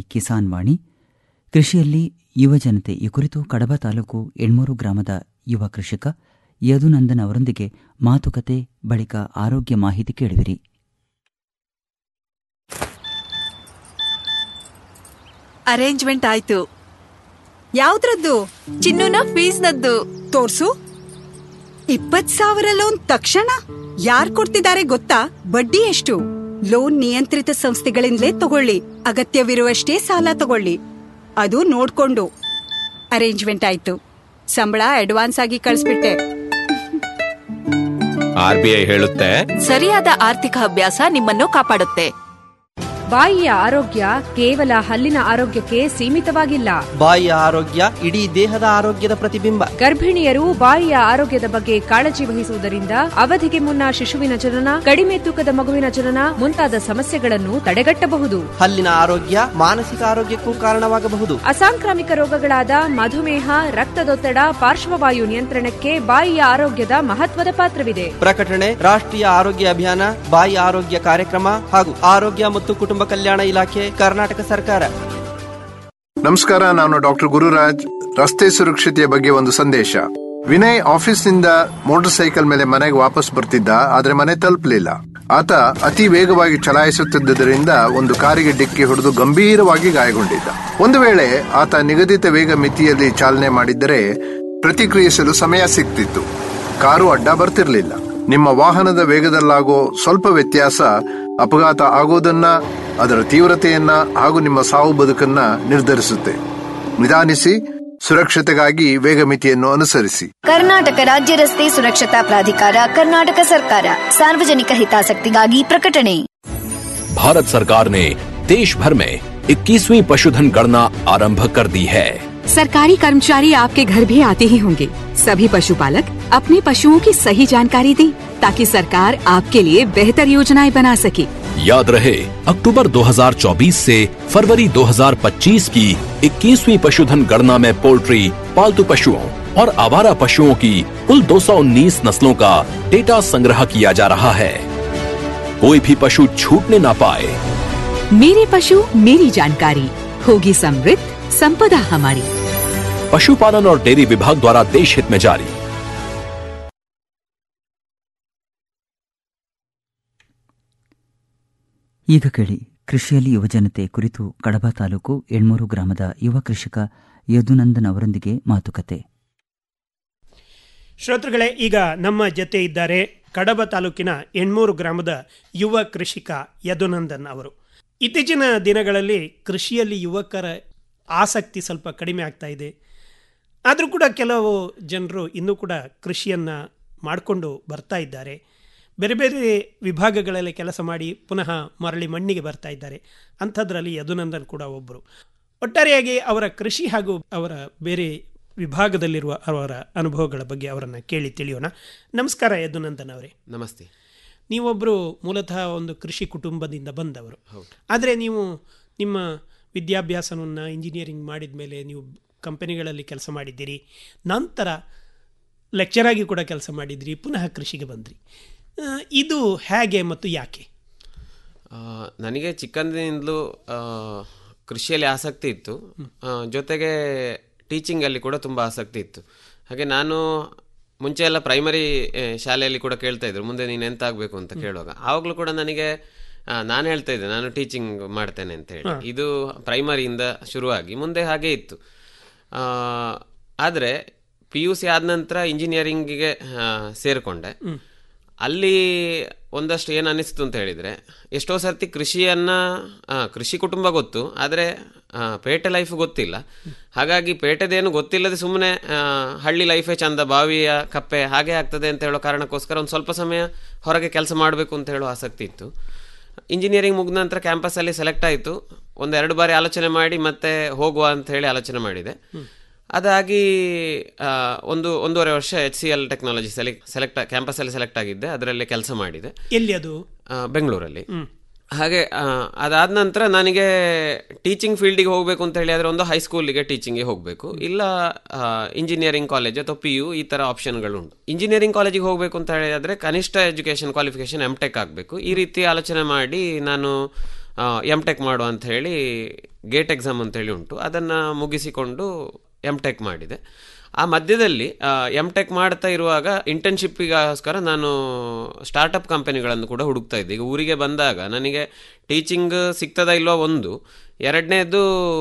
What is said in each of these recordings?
ಕಿಸಾನ್ ವಾಣಿ ಕೃಷಿಯಲ್ಲಿ ಯುವಜನತೆ ಈ ಕುರಿತು ಕಡಬ ತಾಲೂಕು ಎಣ್ಮೂರು ಗ್ರಾಮದ ಯುವ ಕೃಷಿಕ ಯದುನಂದನ್ ಅವರೊಂದಿಗೆ ಮಾತುಕತೆ ಬಳಿಕ ಆರೋಗ್ಯ ಮಾಹಿತಿ ಕೇಳುವಿರಿ ಅರೇಂಜ್ಮೆಂಟ್ ಆಯ್ತು ಯಾವ್ದ್ರದ್ದು ಚಿನ್ನುನ ಫೀಸ್ನದ್ದು ತೋರ್ಸು ಇಪ್ಪತ್ ಸಾವಿರ ಲೋನ್ ತಕ್ಷಣ ಯಾರ್ ಕೊಡ್ತಿದ್ದಾರೆ ಗೊತ್ತಾ ಬಡ್ಡಿ ಎಷ್ಟು ಲೋನ್ ನಿಯಂತ್ರಿತ ಸಂಸ್ಥೆಗಳಿಂದಲೇ ತಗೊಳ್ಳಿ ಅಗತ್ಯವಿರುವಷ್ಟೇ ಸಾಲ ತಗೊಳ್ಳಿ ಅದು ನೋಡ್ಕೊಂಡು ಅರೇಂಜ್ಮೆಂಟ್ ಆಯ್ತು ಸಂಬಳ ಅಡ್ವಾನ್ಸ್ ಆಗಿ ಕಳಿಸ್ಬಿಟ್ಟೆ ಆರ್ ಬಿ ಐ ಹೇಳುತ್ತೆ ಸರಿಯಾದ ಆರ್ಥಿಕ ಅಭ್ಯಾಸ ನಿಮ್ಮನ್ನು ಕಾಪಾಡುತ್ತೆ ಬಾಯಿಯ ಆರೋಗ್ಯ ಕೇವಲ ಹಲ್ಲಿನ ಆರೋಗ್ಯಕ್ಕೆ ಸೀಮಿತವಾಗಿಲ್ಲ ಬಾಯಿಯ ಆರೋಗ್ಯ ಇಡೀ ದೇಹದ ಆರೋಗ್ಯದ ಪ್ರತಿಬಿಂಬ ಗರ್ಭಿಣಿಯರು ಬಾಯಿಯ ಆರೋಗ್ಯದ ಬಗ್ಗೆ ಕಾಳಜಿ ವಹಿಸುವುದರಿಂದ ಅವಧಿಗೆ ಮುನ್ನ ಶಿಶುವಿನ ಜನನ ಕಡಿಮೆ ತೂಕದ ಮಗುವಿನ ಜನನ ಮುಂತಾದ ಸಮಸ್ಯೆಗಳನ್ನು ತಡೆಗಟ್ಟಬಹುದು ಹಲ್ಲಿನ ಆರೋಗ್ಯ ಮಾನಸಿಕ ಆರೋಗ್ಯಕ್ಕೂ ಕಾರಣವಾಗಬಹುದು ಅಸಾಂಕ್ರಾಮಿಕ ರೋಗಗಳಾದ ಮಧುಮೇಹ ರಕ್ತದೊತ್ತಡ ಪಾರ್ಶ್ವವಾಯು ನಿಯಂತ್ರಣಕ್ಕೆ ಬಾಯಿಯ ಆರೋಗ್ಯದ ಮಹತ್ವದ ಪಾತ್ರವಿದೆ ಪ್ರಕಟಣೆ ರಾಷ್ಟ್ರೀಯ ಆರೋಗ್ಯ ಅಭಿಯಾನ ಬಾಯಿ ಆರೋಗ್ಯ ಕಾರ್ಯಕ್ರಮ ಹಾಗೂ ಆರೋಗ್ಯ ಮತ್ತು ಕುಟುಂಬ ಕಲ್ಯಾಣ ಇಲಾಖೆ ಕರ್ನಾಟಕ ಸರ್ಕಾರ ನಮಸ್ಕಾರ ನಾನು ಡಾಕ್ಟರ್ ಗುರುರಾಜ್ ರಸ್ತೆ ಸುರಕ್ಷತೆಯ ಬಗ್ಗೆ ಒಂದು ಸಂದೇಶ ವಿನಯ್ ಆಫೀಸ್ನಿಂದ ಮೋಟಾರ್ ಸೈಕಲ್ ಮೇಲೆ ಮನೆಗೆ ವಾಪಸ್ ಬರ್ತಿದ್ದ ಆದ್ರೆ ಮನೆ ತಲುಪಲಿಲ್ಲ ಆತ ಅತಿ ವೇಗವಾಗಿ ಚಲಾಯಿಸುತ್ತಿದ್ದರಿಂದ ಒಂದು ಕಾರಿಗೆ ಡಿಕ್ಕಿ ಹೊಡೆದು ಗಂಭೀರವಾಗಿ ಗಾಯಗೊಂಡಿದ್ದ ಒಂದು ವೇಳೆ ಆತ ನಿಗದಿತ ವೇಗ ಮಿತಿಯಲ್ಲಿ ಚಾಲನೆ ಮಾಡಿದ್ದರೆ ಪ್ರತಿಕ್ರಿಯಿಸಲು ಸಮಯ ಸಿಗ್ತಿತ್ತು ಕಾರು ಅಡ್ಡ ಬರ್ತಿರ್ಲಿಲ್ಲ ನಿಮ್ಮ ವಾಹನದ ವೇಗದಲ್ಲಾಗೋ ಸ್ವಲ್ಪ ವ್ಯತ್ಯಾಸ ಅಪಘಾತ ಆಗೋದನ್ನ ಅದರ ತೀವ್ರತೆಯನ್ನ ಹಾಗೂ ನಿಮ್ಮ ಸಾವು ಬದುಕನ್ನ ನಿರ್ಧರಿಸುತ್ತೆ ನಿಧಾನಿಸಿ ಸುರಕ್ಷತೆಗಾಗಿ ವೇಗ ಮಿತಿಯನ್ನು ಅನುಸರಿಸಿ ಕರ್ನಾಟಕ ರಾಜ್ಯ ರಸ್ತೆ ಸುರಕ್ಷತಾ ಪ್ರಾಧಿಕಾರ ಕರ್ನಾಟಕ ಸರ್ಕಾರ ಸಾರ್ವಜನಿಕ ಹಿತಾಸಕ್ತಿಗಾಗಿ ಪ್ರಕಟಣೆ भारत सरकार ने देश भर में 21वीं पशुधन गणना आरंभ कर दी है सरकारी कर्मचारी आपके घर भी आते ही होंगे सभी पशुपालक अपने पशुओं की सही जानकारी दें ताकि सरकार आपके लिए बेहतर योजनाएं बना सके याद रहे अक्टूबर 2024 से फरवरी 2025 की 21वीं पशुधन गणना में पोल्ट्री पालतू पशुओं और आवारा पशुओं की कुल 219 नस्लों का डेटा संग्रह किया जा रहा है कोई भी पशु छूटने ना पाए मेरे पशु मेरी जानकारी होगी समृद्ध संपदा हमारी पशुपालन और डेयरी विभाग द्वारा देश हित में जारी ಈಗ ಕೇಳಿ ಕೃಷಿಯಲ್ಲಿ ಯುವಜನತೆ ಕುರಿತು ಕಡಬ ತಾಲೂಕು ಎಣ್ಮೂರು ಗ್ರಾಮದ ಯುವ ಕೃಷಿಕ ಯದುನಂದನ್ ಅವರೊಂದಿಗೆ ಮಾತುಕತೆ ಶ್ರೋತೃಗಳೇ ಈಗ ನಮ್ಮ ಜೊತೆ ಇದ್ದಾರೆ ಕಡಬ ತಾಲೂಕಿನ ಎಣ್ಮೂರು ಗ್ರಾಮದ ಯುವ ಕೃಷಿಕ ಯದುನಂದನ್ ಅವರು ಇತ್ತೀಚಿನ ದಿನಗಳಲ್ಲಿ ಕೃಷಿಯಲ್ಲಿ ಯುವಕರ ಆಸಕ್ತಿ ಸ್ವಲ್ಪ ಕಡಿಮೆ ಆಗ್ತಾ ಇದೆ ಆದರೂ ಕೂಡ ಕೆಲವು ಜನರು ಇನ್ನೂ ಕೂಡ ಕೃಷಿಯನ್ನು ಮಾಡಿಕೊಂಡು ಬರ್ತಾ ಇದ್ದಾರೆ ಬೇರೆ ಬೇರೆ ವಿಭಾಗಗಳಲ್ಲಿ ಕೆಲಸ ಮಾಡಿ ಪುನಃ ಮರಳಿ ಮಣ್ಣಿಗೆ ಬರ್ತಾ ಇದ್ದಾರೆ ಅಂಥದ್ರಲ್ಲಿ ಯದುನಂದನ್ ಕೂಡ ಒಬ್ಬರು ಒಟ್ಟಾರೆಯಾಗಿ ಅವರ ಕೃಷಿ ಹಾಗೂ ಅವರ ಬೇರೆ ವಿಭಾಗದಲ್ಲಿರುವ ಅವರ ಅನುಭವಗಳ ಬಗ್ಗೆ ಅವರನ್ನು ಕೇಳಿ ತಿಳಿಯೋಣ ನಮಸ್ಕಾರ ಯದುನಂದನ್ ಅವರೇ ನಮಸ್ತೆ ನೀವೊಬ್ಬರು ಮೂಲತಃ ಒಂದು ಕೃಷಿ ಕುಟುಂಬದಿಂದ ಬಂದವರು ಆದರೆ ನೀವು ನಿಮ್ಮ ವಿದ್ಯಾಭ್ಯಾಸವನ್ನು ಇಂಜಿನಿಯರಿಂಗ್ ಮಾಡಿದ ಮೇಲೆ ನೀವು ಕಂಪನಿಗಳಲ್ಲಿ ಕೆಲಸ ಮಾಡಿದ್ದೀರಿ ನಂತರ ಲೆಕ್ಚರ್ ಆಗಿ ಕೂಡ ಕೆಲಸ ಮಾಡಿದ್ರಿ ಪುನಃ ಕೃಷಿಗೆ ಬಂದ್ರಿ ಆ, ಇದು ಹೇಗೆ ಮತ್ತು ಯಾಕೆ ಆ, ನನಗೆ ಚಿಕ್ಕಂದಿನಿಂದಲೂ ಆ, ಕೃಷಿಯಲ್ಲಿ ಆಸಕ್ತಿ ಇತ್ತು ಆ, ಜೊತೆಗೆ ಟೀಚಿಂಗಲ್ಲಿ ಕೂಡ ತುಂಬ ಆಸಕ್ತಿ ಇತ್ತು ಹಾಗೆ ನಾನು ಮುಂಚೆ ಎಲ್ಲ ಪ್ರೈಮರಿ ಶಾಲೆಯಲ್ಲಿ ಕೂಡ ಕೇಳ್ತಾ ಇದ್ರು ಮುಂದೆ ನೀನು ಎಂತ ಆಗಬೇಕು ಅಂತ ಕೇಳುವಾಗ ಆವಾಗಲೂ ಕೂಡ ನನಗೆ ನಾನು ಹೇಳ್ತಾ ಇದ್ದೆ ನಾನು ಟೀಚಿಂಗ್ ಮಾಡ್ತೇನೆ ಅಂತ ಹೇಳಿ ಹಾ. ಇದು ಪ್ರೈಮರಿಯಿಂದ ಶುರುವಾಗಿ ಮುಂದೆ ಹಾಗೆ ಇತ್ತು ಆದರೆ ಪಿ ಯು ಸಿ ಆದ ನಂತರ ಇಂಜಿನಿಯರಿಂಗಿಗೆ ಸೇರಿಕೊಂಡೆ ಹ್ಮ್. ಅಲ್ಲಿ ಒಂದಷ್ಟು ಏನು ಅನಿಸ್ತು ಅಂತ ಹೇಳಿದರೆ ಎಷ್ಟೋ ಸರ್ತಿ ಕೃಷಿಯನ್ನು ಕೃಷಿ ಕುಟುಂಬ ಗೊತ್ತು ಆದರೆ ಪೇಟೆ ಲೈಫ್ ಗೊತ್ತಿಲ್ಲ ಹಾಗಾಗಿ ಪೇಟೆದೇನು ಗೊತ್ತಿಲ್ಲದೆ ಸುಮ್ಮನೆ ಹಳ್ಳಿ ಲೈಫೇ ಚಂದ ಬಾವಿಯ ಕಪ್ಪೆ ಹಾಗೆ ಆಗ್ತದೆ ಅಂತ ಹೇಳೋ ಕಾರಣಕ್ಕೋಸ್ಕರ ಒಂದು ಸ್ವಲ್ಪ ಸಮಯ ಹೊರಗೆ ಕೆಲಸ ಮಾಡಬೇಕು ಅಂತ ಹೇಳೋ ಆಸಕ್ತಿ ಇತ್ತು ಇಂಜಿನಿಯರಿಂಗ್ ಮುಗಿದ ನಂತರ ಕ್ಯಾಂಪಸ್ಸಲ್ಲಿ ಸೆಲೆಕ್ಟ್ ಆಯಿತು ಒಂದೆರಡು ಬಾರಿ ಆಲೋಚನೆ ಮಾಡಿ ಮತ್ತೆ ಹೋಗುವ ಅಂತ ಹೇಳಿ ಆಲೋಚನೆ ಮಾಡಿದೆ ಅದಾಗಿ ಆ, ಒಂದು ಒಂದೂವರೆ ವರ್ಷ ಎಚ್ ಸಿ ಎಲ್ ಟೆಕ್ನಾಲಜಿಸಲ್ಲಿ ಸೆಲೆಕ್ಟ್ ಕ್ಯಾಂಪಸ್ಸಲ್ಲಿ ಸೆಲೆಕ್ಟ್ ಆಗಿದ್ದೆ ಅದರಲ್ಲಿ ಕೆಲಸ ಮಾಡಿದೆ ಎಲ್ಲಿ ಅದು ಆ, ಬೆಂಗಳೂರಲ್ಲಿ ಹ್ಮ್. ಹಾಗೆ ಆ, ಅದಾದ ನಂತರ ನನಗೆ ಟೀಚಿಂಗ್ ಫೀಲ್ಡಿಗೆ ಹೋಗಬೇಕು ಅಂತ ಹೇಳಿ ಆದರೆ ಒಂದು ಹೈಸ್ಕೂಲಿಗೆ ಟೀಚಿಂಗ್ಗೆ ಹೋಗಬೇಕು ಇಲ್ಲ ಇಂಜಿನಿಯರಿಂಗ್ ಕಾಲೇಜ್ ಅಥವಾ ಪಿ ಯು ಈ ಥರ ಆಪ್ಷನ್ಗಳುಂಟು ಇಂಜಿನಿಯರಿಂಗ್ ಕಾಲೇಜಿಗೆ ಹೋಗಬೇಕು ಅಂತ ಹೇಳಿದರೆ ಕನಿಷ್ಠ ಎಜುಕೇಷನ್ ಕ್ವಾಲಿಫಿಕೇಷನ್ ಎಮ್ ಟೆಕ್ ಆಗಬೇಕು ಈ ರೀತಿ ಆಲೋಚನೆ ಮಾಡಿ ನಾನು ಎಮ್ ಟೆಕ್ ಮಾಡು ಅಂತ ಹೇಳಿ ಗೇಟ್ ಎಕ್ಸಾಮ್ ಅಂತೇಳಿ ಉಂಟು ಅದನ್ನು ಮುಗಿಸಿಕೊಂಡು ಎಮ್ ಟೆಕ್ ಮಾಡಿದೆ ಆ ಮಧ್ಯದಲ್ಲಿ ಎಮ್ ಟೆಕ್ ಮಾಡ್ತಾ ಇರುವಾಗ ಇಂಟರ್ನ್ಶಿಪ್ಪಿಗೋಸ್ಕರ ನಾನು ಸ್ಟಾರ್ಟಪ್ ಕಂಪನಿಗಳನ್ನು ಕೂಡ ಹುಡುಕ್ತಾ ಇದ್ದೆ ಈಗ ಊರಿಗೆ ಬಂದಾಗ ನನಗೆ ಟೀಚಿಂಗ್ ಸಿಗ್ತದಾ ಇಲ್ವಾ ಒಂದು ಎರಡನೇದು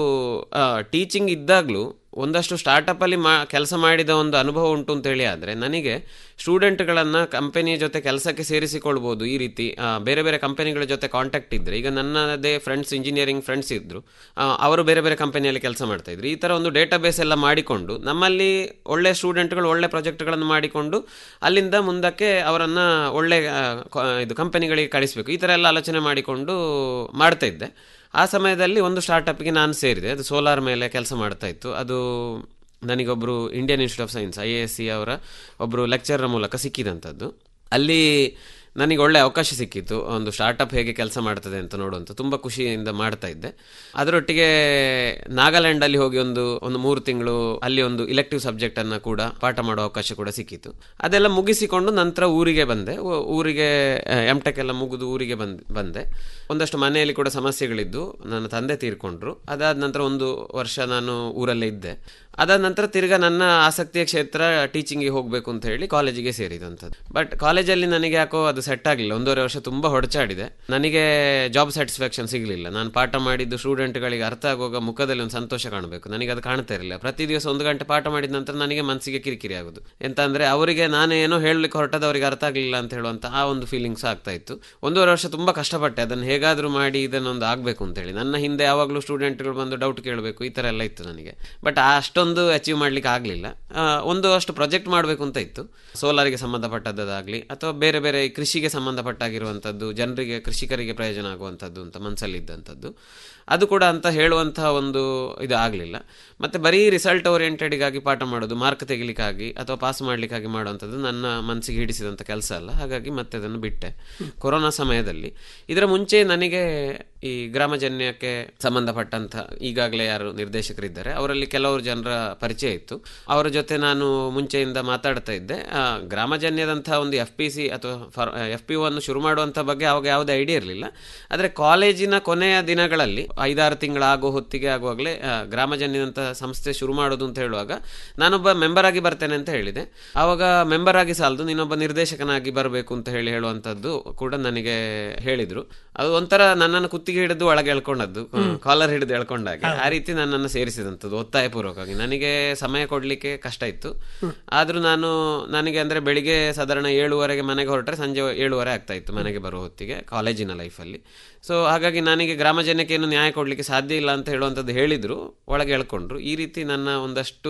ಟೀಚಿಂಗ್ ಇದ್ದಾಗಲೂ ಒಂದಷ್ಟು ಸ್ಟಾರ್ಟಪ್ಪಲ್ಲಿ ಮಾ ಕೆಲಸ ಮಾಡಿದ ಒಂದು ಅನುಭವ ಉಂಟು ಅಂತೇಳಿ ಆದರೆ ನನಗೆ ಸ್ಟೂಡೆಂಟ್ಗಳನ್ನು ಕಂಪನಿಯ ಜೊತೆ ಕೆಲಸಕ್ಕೆ ಸೇರಿಸಿಕೊಳ್ಬೋದು ಈ ರೀತಿ ಆ, ಬೇರೆ ಬೇರೆ ಕಂಪನಿಗಳ ಜೊತೆ ಕಾಂಟ್ಯಾಕ್ಟ್ ಇದ್ದರೆ ಈಗ ನನ್ನದೇ ಫ್ರೆಂಡ್ಸ್ ಇಂಜಿನಿಯರಿಂಗ್ ಫ್ರೆಂಡ್ಸ್ ಇದ್ದರು ಅವರು ಬೇರೆ ಬೇರೆ ಕಂಪನಿಯಲ್ಲಿ ಕೆಲಸ ಮಾಡ್ತಾ ಇದ್ರು ಈ ಥರ ಒಂದು ಡೇಟಾಬೇಸ್ ಎಲ್ಲ ಮಾಡಿಕೊಂಡು ನಮ್ಮಲ್ಲಿ ಒಳ್ಳೆ ಸ್ಟೂಡೆಂಟ್ಗಳು ಒಳ್ಳೆ ಪ್ರಾಜೆಕ್ಟ್ಗಳನ್ನು ಮಾಡಿಕೊಂಡು ಅಲ್ಲಿಂದ ಮುಂದಕ್ಕೆ ಅವರನ್ನು ಒಳ್ಳೆ ಆ, ಕ- ಇದು ಕಂಪನಿಗಳಿಗೆ ಕಳಿಸಬೇಕು ಈ ಥರ ಎಲ್ಲ ಆಲೋಚನೆ ಮಾಡಿಕೊಂಡು ಮಾಡ್ತಾ ಇದ್ದೆ ಆ ಸಮಯದಲ್ಲಿ ಒಂದು ಸ್ಟಾರ್ಟಪ್ಗೆ ನಾನು ಸೇರಿದೆ ಅದು ಸೋಲಾರ್ ಮೇಲೆ ಕೆಲಸ ಮಾಡ್ತಾ ಇತ್ತು ಅದು ನನಗೊಬ್ಬರು Indian Institute of Science I A S C ಅವರ ಒಬ್ಬರು ಲೆಕ್ಚರರ್ ಮೂಲಕ ಸಿಕ್ಕಿದಂಥದ್ದು ಅಲ್ಲಿ ನನಗೆ ಒಳ್ಳೆ ಅವಕಾಶ ಸಿಕ್ಕಿತ್ತು ಒಂದು ಸ್ಟಾರ್ಟಪ್ ಹೇಗೆ ಕೆಲಸ ಮಾಡ್ತದೆ ಅಂತ ನೋಡುವಂಥ ತುಂಬ ಖುಷಿಯಿಂದ ಮಾಡ್ತಾ ಇದ್ದೆ ಅದರೊಟ್ಟಿಗೆ ನಾಗಾಲ್ಯಾಂಡಲ್ಲಿ ಹೋಗಿ ಒಂದು ಒಂದು ಮೂರು ತಿಂಗಳು ಅಲ್ಲಿ ಒಂದು ಇಲೆಕ್ಟಿವ್ ಸಬ್ಜೆಕ್ಟನ್ನು ಕೂಡ ಪಾಠ ಮಾಡೋ ಅವಕಾಶ ಕೂಡ ಸಿಕ್ಕಿತ್ತು ಅದೆಲ್ಲ ಮುಗಿಸಿಕೊಂಡು ನಂತರ ಊರಿಗೆ ಬಂದೆ ಊ- ಊರಿಗೆ ಎಮ್ ಟೆಕ್ ಎಲ್ಲ ಮುಗಿದು ಊರಿಗೆ ಬಂದ್ ಬಂದೆ ಒಂದಷ್ಟು ಮನೆಯಲ್ಲಿ ಕೂಡ ಸಮಸ್ಯೆಗಳಿದ್ದು ನನ್ನ ತಂದೆ ತೀರ್ಕೊಂಡ್ರು ಅದಾದ ನಂತರ ಒಂದು ವರ್ಷ ನಾನು ಊರಲ್ಲೇ ಇದ್ದೆ ಅದಾದ ನಂತರ ತಿರ್ಗಾ ನನ್ನ ಆಸಕ್ತಿಯ ಕ್ಷೇತ್ರ ಟೀಚಿಂಗಿಗೆ ಹೋಗಬೇಕು ಅಂತ ಹೇಳಿ ಕಾಲೇಜಿಗೆ ಸೇರಿದಂಥದ್ದು ಬಟ್ ಕಾಲೇಜಲ್ಲಿ ನನಗೆ ಯಾಕೋ ಅದು ಸೆಟ್ ಆಗಲಿಲ್ಲ ಒಂದೂವರೆ ವರ್ಷ ತುಂಬ ಹೊಡಚಾಡಿದೆ ನನಗೆ ಜಾಬ್ ಸ್ಯಾಟಿಸ್ಫ್ಯಾಕ್ಷನ್ ಸಿಗಲಿಲ್ಲ ನಾನು ಪಾಠ ಮಾಡಿದ್ದು ಸ್ಟೂಡೆಂಟ್ಗಳಿಗೆ ಅರ್ಥ ಆಗುವಾಗ ಮುಖದಲ್ಲಿ ಒಂದು ಸಂತೋಷ ಕಾಣಬೇಕು ನನಗೆ ಅದು ಕಾಣ್ತಾ ಇರಲಿಲ್ಲ ಪ್ರತಿ ದಿವಸ ಒಂದು ಗಂಟೆ ಪಾಠ ಮಾಡಿದ ನಂತರ ನನಗೆ ಮನಸ್ಸಿಗೆ ಕಿರಿಕಿರಿ ಆಗೋದು ಎಂತ ಅಂದರೆ ಅವರಿಗೆ ನಾನು ಏನೋ ಹೇಳಲಿಕ್ಕೆ ಹೊರಟದ್ದು ಅವರಿಗೆ ಅರ್ಥ ಆಗಲಿಲ್ಲ ಅಂತ ಹೇಳುವಂಥ ಆ ಒಂದು ಫೀಲಿಂಗ್ಸ್ ಆಗ್ತಾ ಇತ್ತು ಒಂದೂವರೆ ವರ್ಷ ತುಂಬ ಕಷ್ಟಪಟ್ಟೆ ಅದನ್ನು ಹೇಗಾದರೂ ಮಾಡಿ ಇದನ್ನೊಂದು ಆಗಬೇಕು ಅಂತೇಳಿ ನನ್ನ ಹಿಂದೆ ಯಾವಾಗಲೂ ಸ್ಟೂಡೆಂಟ್ಗಳು ಬಂದು ಡೌಟ್ ಕೇಳಬೇಕು ಈ ಥರ ಎಲ್ಲ ಇತ್ತು ನನಗೆ ಬಟ್ ಅಷ್ಟೊಂದು ಅಚೀವ್ ಮಾಡ್ಲಿಕ್ಕೆ ಆಗಲಿಲ್ಲ ಒಂದು ಅಷ್ಟು ಪ್ರಾಜೆಕ್ಟ್ ಮಾಡಬೇಕು ಅಂತ ಇತ್ತು ಸೋಲಾರಿಗೆ ಸಂಬಂಧಪಟ್ಟದ್ದಾಗಲಿ ಅಥವಾ ಬೇರೆ ಬೇರೆ ಕೃಷಿಗೆ ಸಂಬಂಧಪಟ್ಟಾಗಿರುವಂಥದ್ದು ಜನರಿಗೆ ಕೃಷಿಕರಿಗೆ ಪ್ರಯೋಜನ ಆಗುವಂಥದ್ದು ಅಂತ ಮನಸ್ಸಲ್ಲಿದ್ದಂಥದ್ದು ಅದು ಕೂಡ ಅಂತ ಹೇಳುವಂಥ ಒಂದು ಇದು ಆಗಲಿಲ್ಲ ಮತ್ತು ಬರೀ ರಿಸಲ್ಟ್ ಓರಿಯೆಂಟೆಡ್ಗಾಗಿ ಪಾಠ ಮಾಡೋದು ಮಾರ್ಕ್ ತೆಗಿಲಿಕ್ಕಾಗಿ ಅಥವಾ ಪಾಸ್ ಮಾಡಲಿಕ್ಕಾಗಿ ಮಾಡುವಂಥದ್ದು ನನ್ನ ಮನಸ್ಸಿಗೆ ಹಿಡಿಸಿದಂಥ ಕೆಲಸ ಅಲ್ಲ ಹಾಗಾಗಿ ಮತ್ತೆ ಅದನ್ನು ಬಿಟ್ಟೆ ಕೊರೋನಾ ಸಮಯದಲ್ಲಿ ಇದರ ಮುಂಚೆ ನನಗೆ ಈ ಗ್ರಾಮಜನ್ಯಕ್ಕೆ ಸಂಬಂಧಪಟ್ಟಂಥ ಈಗಾಗಲೇ ಯಾರು ನಿರ್ದೇಶಕರಿದ್ದಾರೆ ಅವರಲ್ಲಿ ಕೆಲವರು ಜನರ ಪರಿಚಯ ಇತ್ತು ಅವರ ಜೊತೆ ನಾನು ಮುಂಚೆಯಿಂದ ಮಾತಾಡ್ತಾ ಇದ್ದೆ ಆ, ಗ್ರಾಮಜನ್ಯದಂಥ ಒಂದು ಎಫ್ ಪಿ ಸಿ ಅಥವಾ ಫಾರ್ ಎಫ್ ಪಿ ಅನ್ನು ಶುರು ಮಾಡುವಂಥ ಬಗ್ಗೆ ಅವಾಗ ಯಾವುದೇ ಐಡಿಯಾ ಇರಲಿಲ್ಲ ಆದರೆ ಕಾಲೇಜಿನ ಕೊನೆಯ ದಿನಗಳಲ್ಲಿ ಐದಾರು ತಿಂಗಳಾಗೋ ಹೊತ್ತಿಗೆ ಆಗುವಾಗಲೇ ಆ, ಗ್ರಾಮಜನ್ಯದಂಥ ಸಂಸ್ಥೆ ಶುರು ಮಾಡೋದು ಅಂತ ಹೇಳುವಾಗ ನಾನೊಬ್ಬ ಮೆಂಬರ್ ಆಗಿ ಬರ್ತೇನೆ ಅಂತ ಹೇಳಿದೆ ಆವಾಗ ಮೆಂಬರ್ ಆಗಿ ಸಾಲದು ನೀನೊಬ್ಬ ನಿರ್ದೇಶಕನಾಗಿ ಬರಬೇಕು ಅಂತ ಹೇಳಿ ಹೇಳುವಂಥದ್ದು ಕೂಡ ನನಗೆ ಹೇಳಿದರು ಅದು ಒಂಥರ ನನ್ನನ್ನು ಕುತ್ತಿಗೆ ಹಿಡಿದು ಒಳಗೆ ಎಳ್ಕೊಂಡದ್ದು ಕಾಲರ್ ಹಿಡಿದು ಎಳ್ಕೊಂಡಾಗೆ ಆ ರೀತಿ ನನ್ನನ್ನು ಸೇರಿಸಿದಂಥದ್ದು ಒತ್ತಾಯಪೂರ್ವಕವಾಗಿ ನನಗೆ ಸಮಯ ಕೊಡಲಿಕ್ಕೆ ಕಷ್ಟ ಇತ್ತು ಆದರೂ ನಾನು ನನಗೆ ಅಂದರೆ ಬೆಳಿಗ್ಗೆ ಸಾಧಾರಣ ಏಳುವರೆಗೆ ಮನೆಗೆ ಹೊರಟ್ರೆ ಸಂಜೆ ಏಳುವರೆ ಆಗ್ತಾ ಇತ್ತು ಮನೆಗೆ ಬರೋ ಹೊತ್ತಿಗೆ ಕಾಲೇಜಿನ ಲೈಫಲ್ಲಿ ಸೊ ಹಾಗಾಗಿ ನನಗೆ ಗ್ರಾಮ ಜನಕ್ಕೆ ಏನು ನ್ಯಾಯ ಕೊಡಲಿಕ್ಕೆ ಸಾಧ್ಯ ಇಲ್ಲ ಅಂತ ಹೇಳುವಂಥದ್ದು ಹೇಳಿದರು ಒಳಗೆ ಎಳ್ಕೊಂಡ್ರು ಈ ರೀತಿ ನನ್ನ ಒಂದಷ್ಟು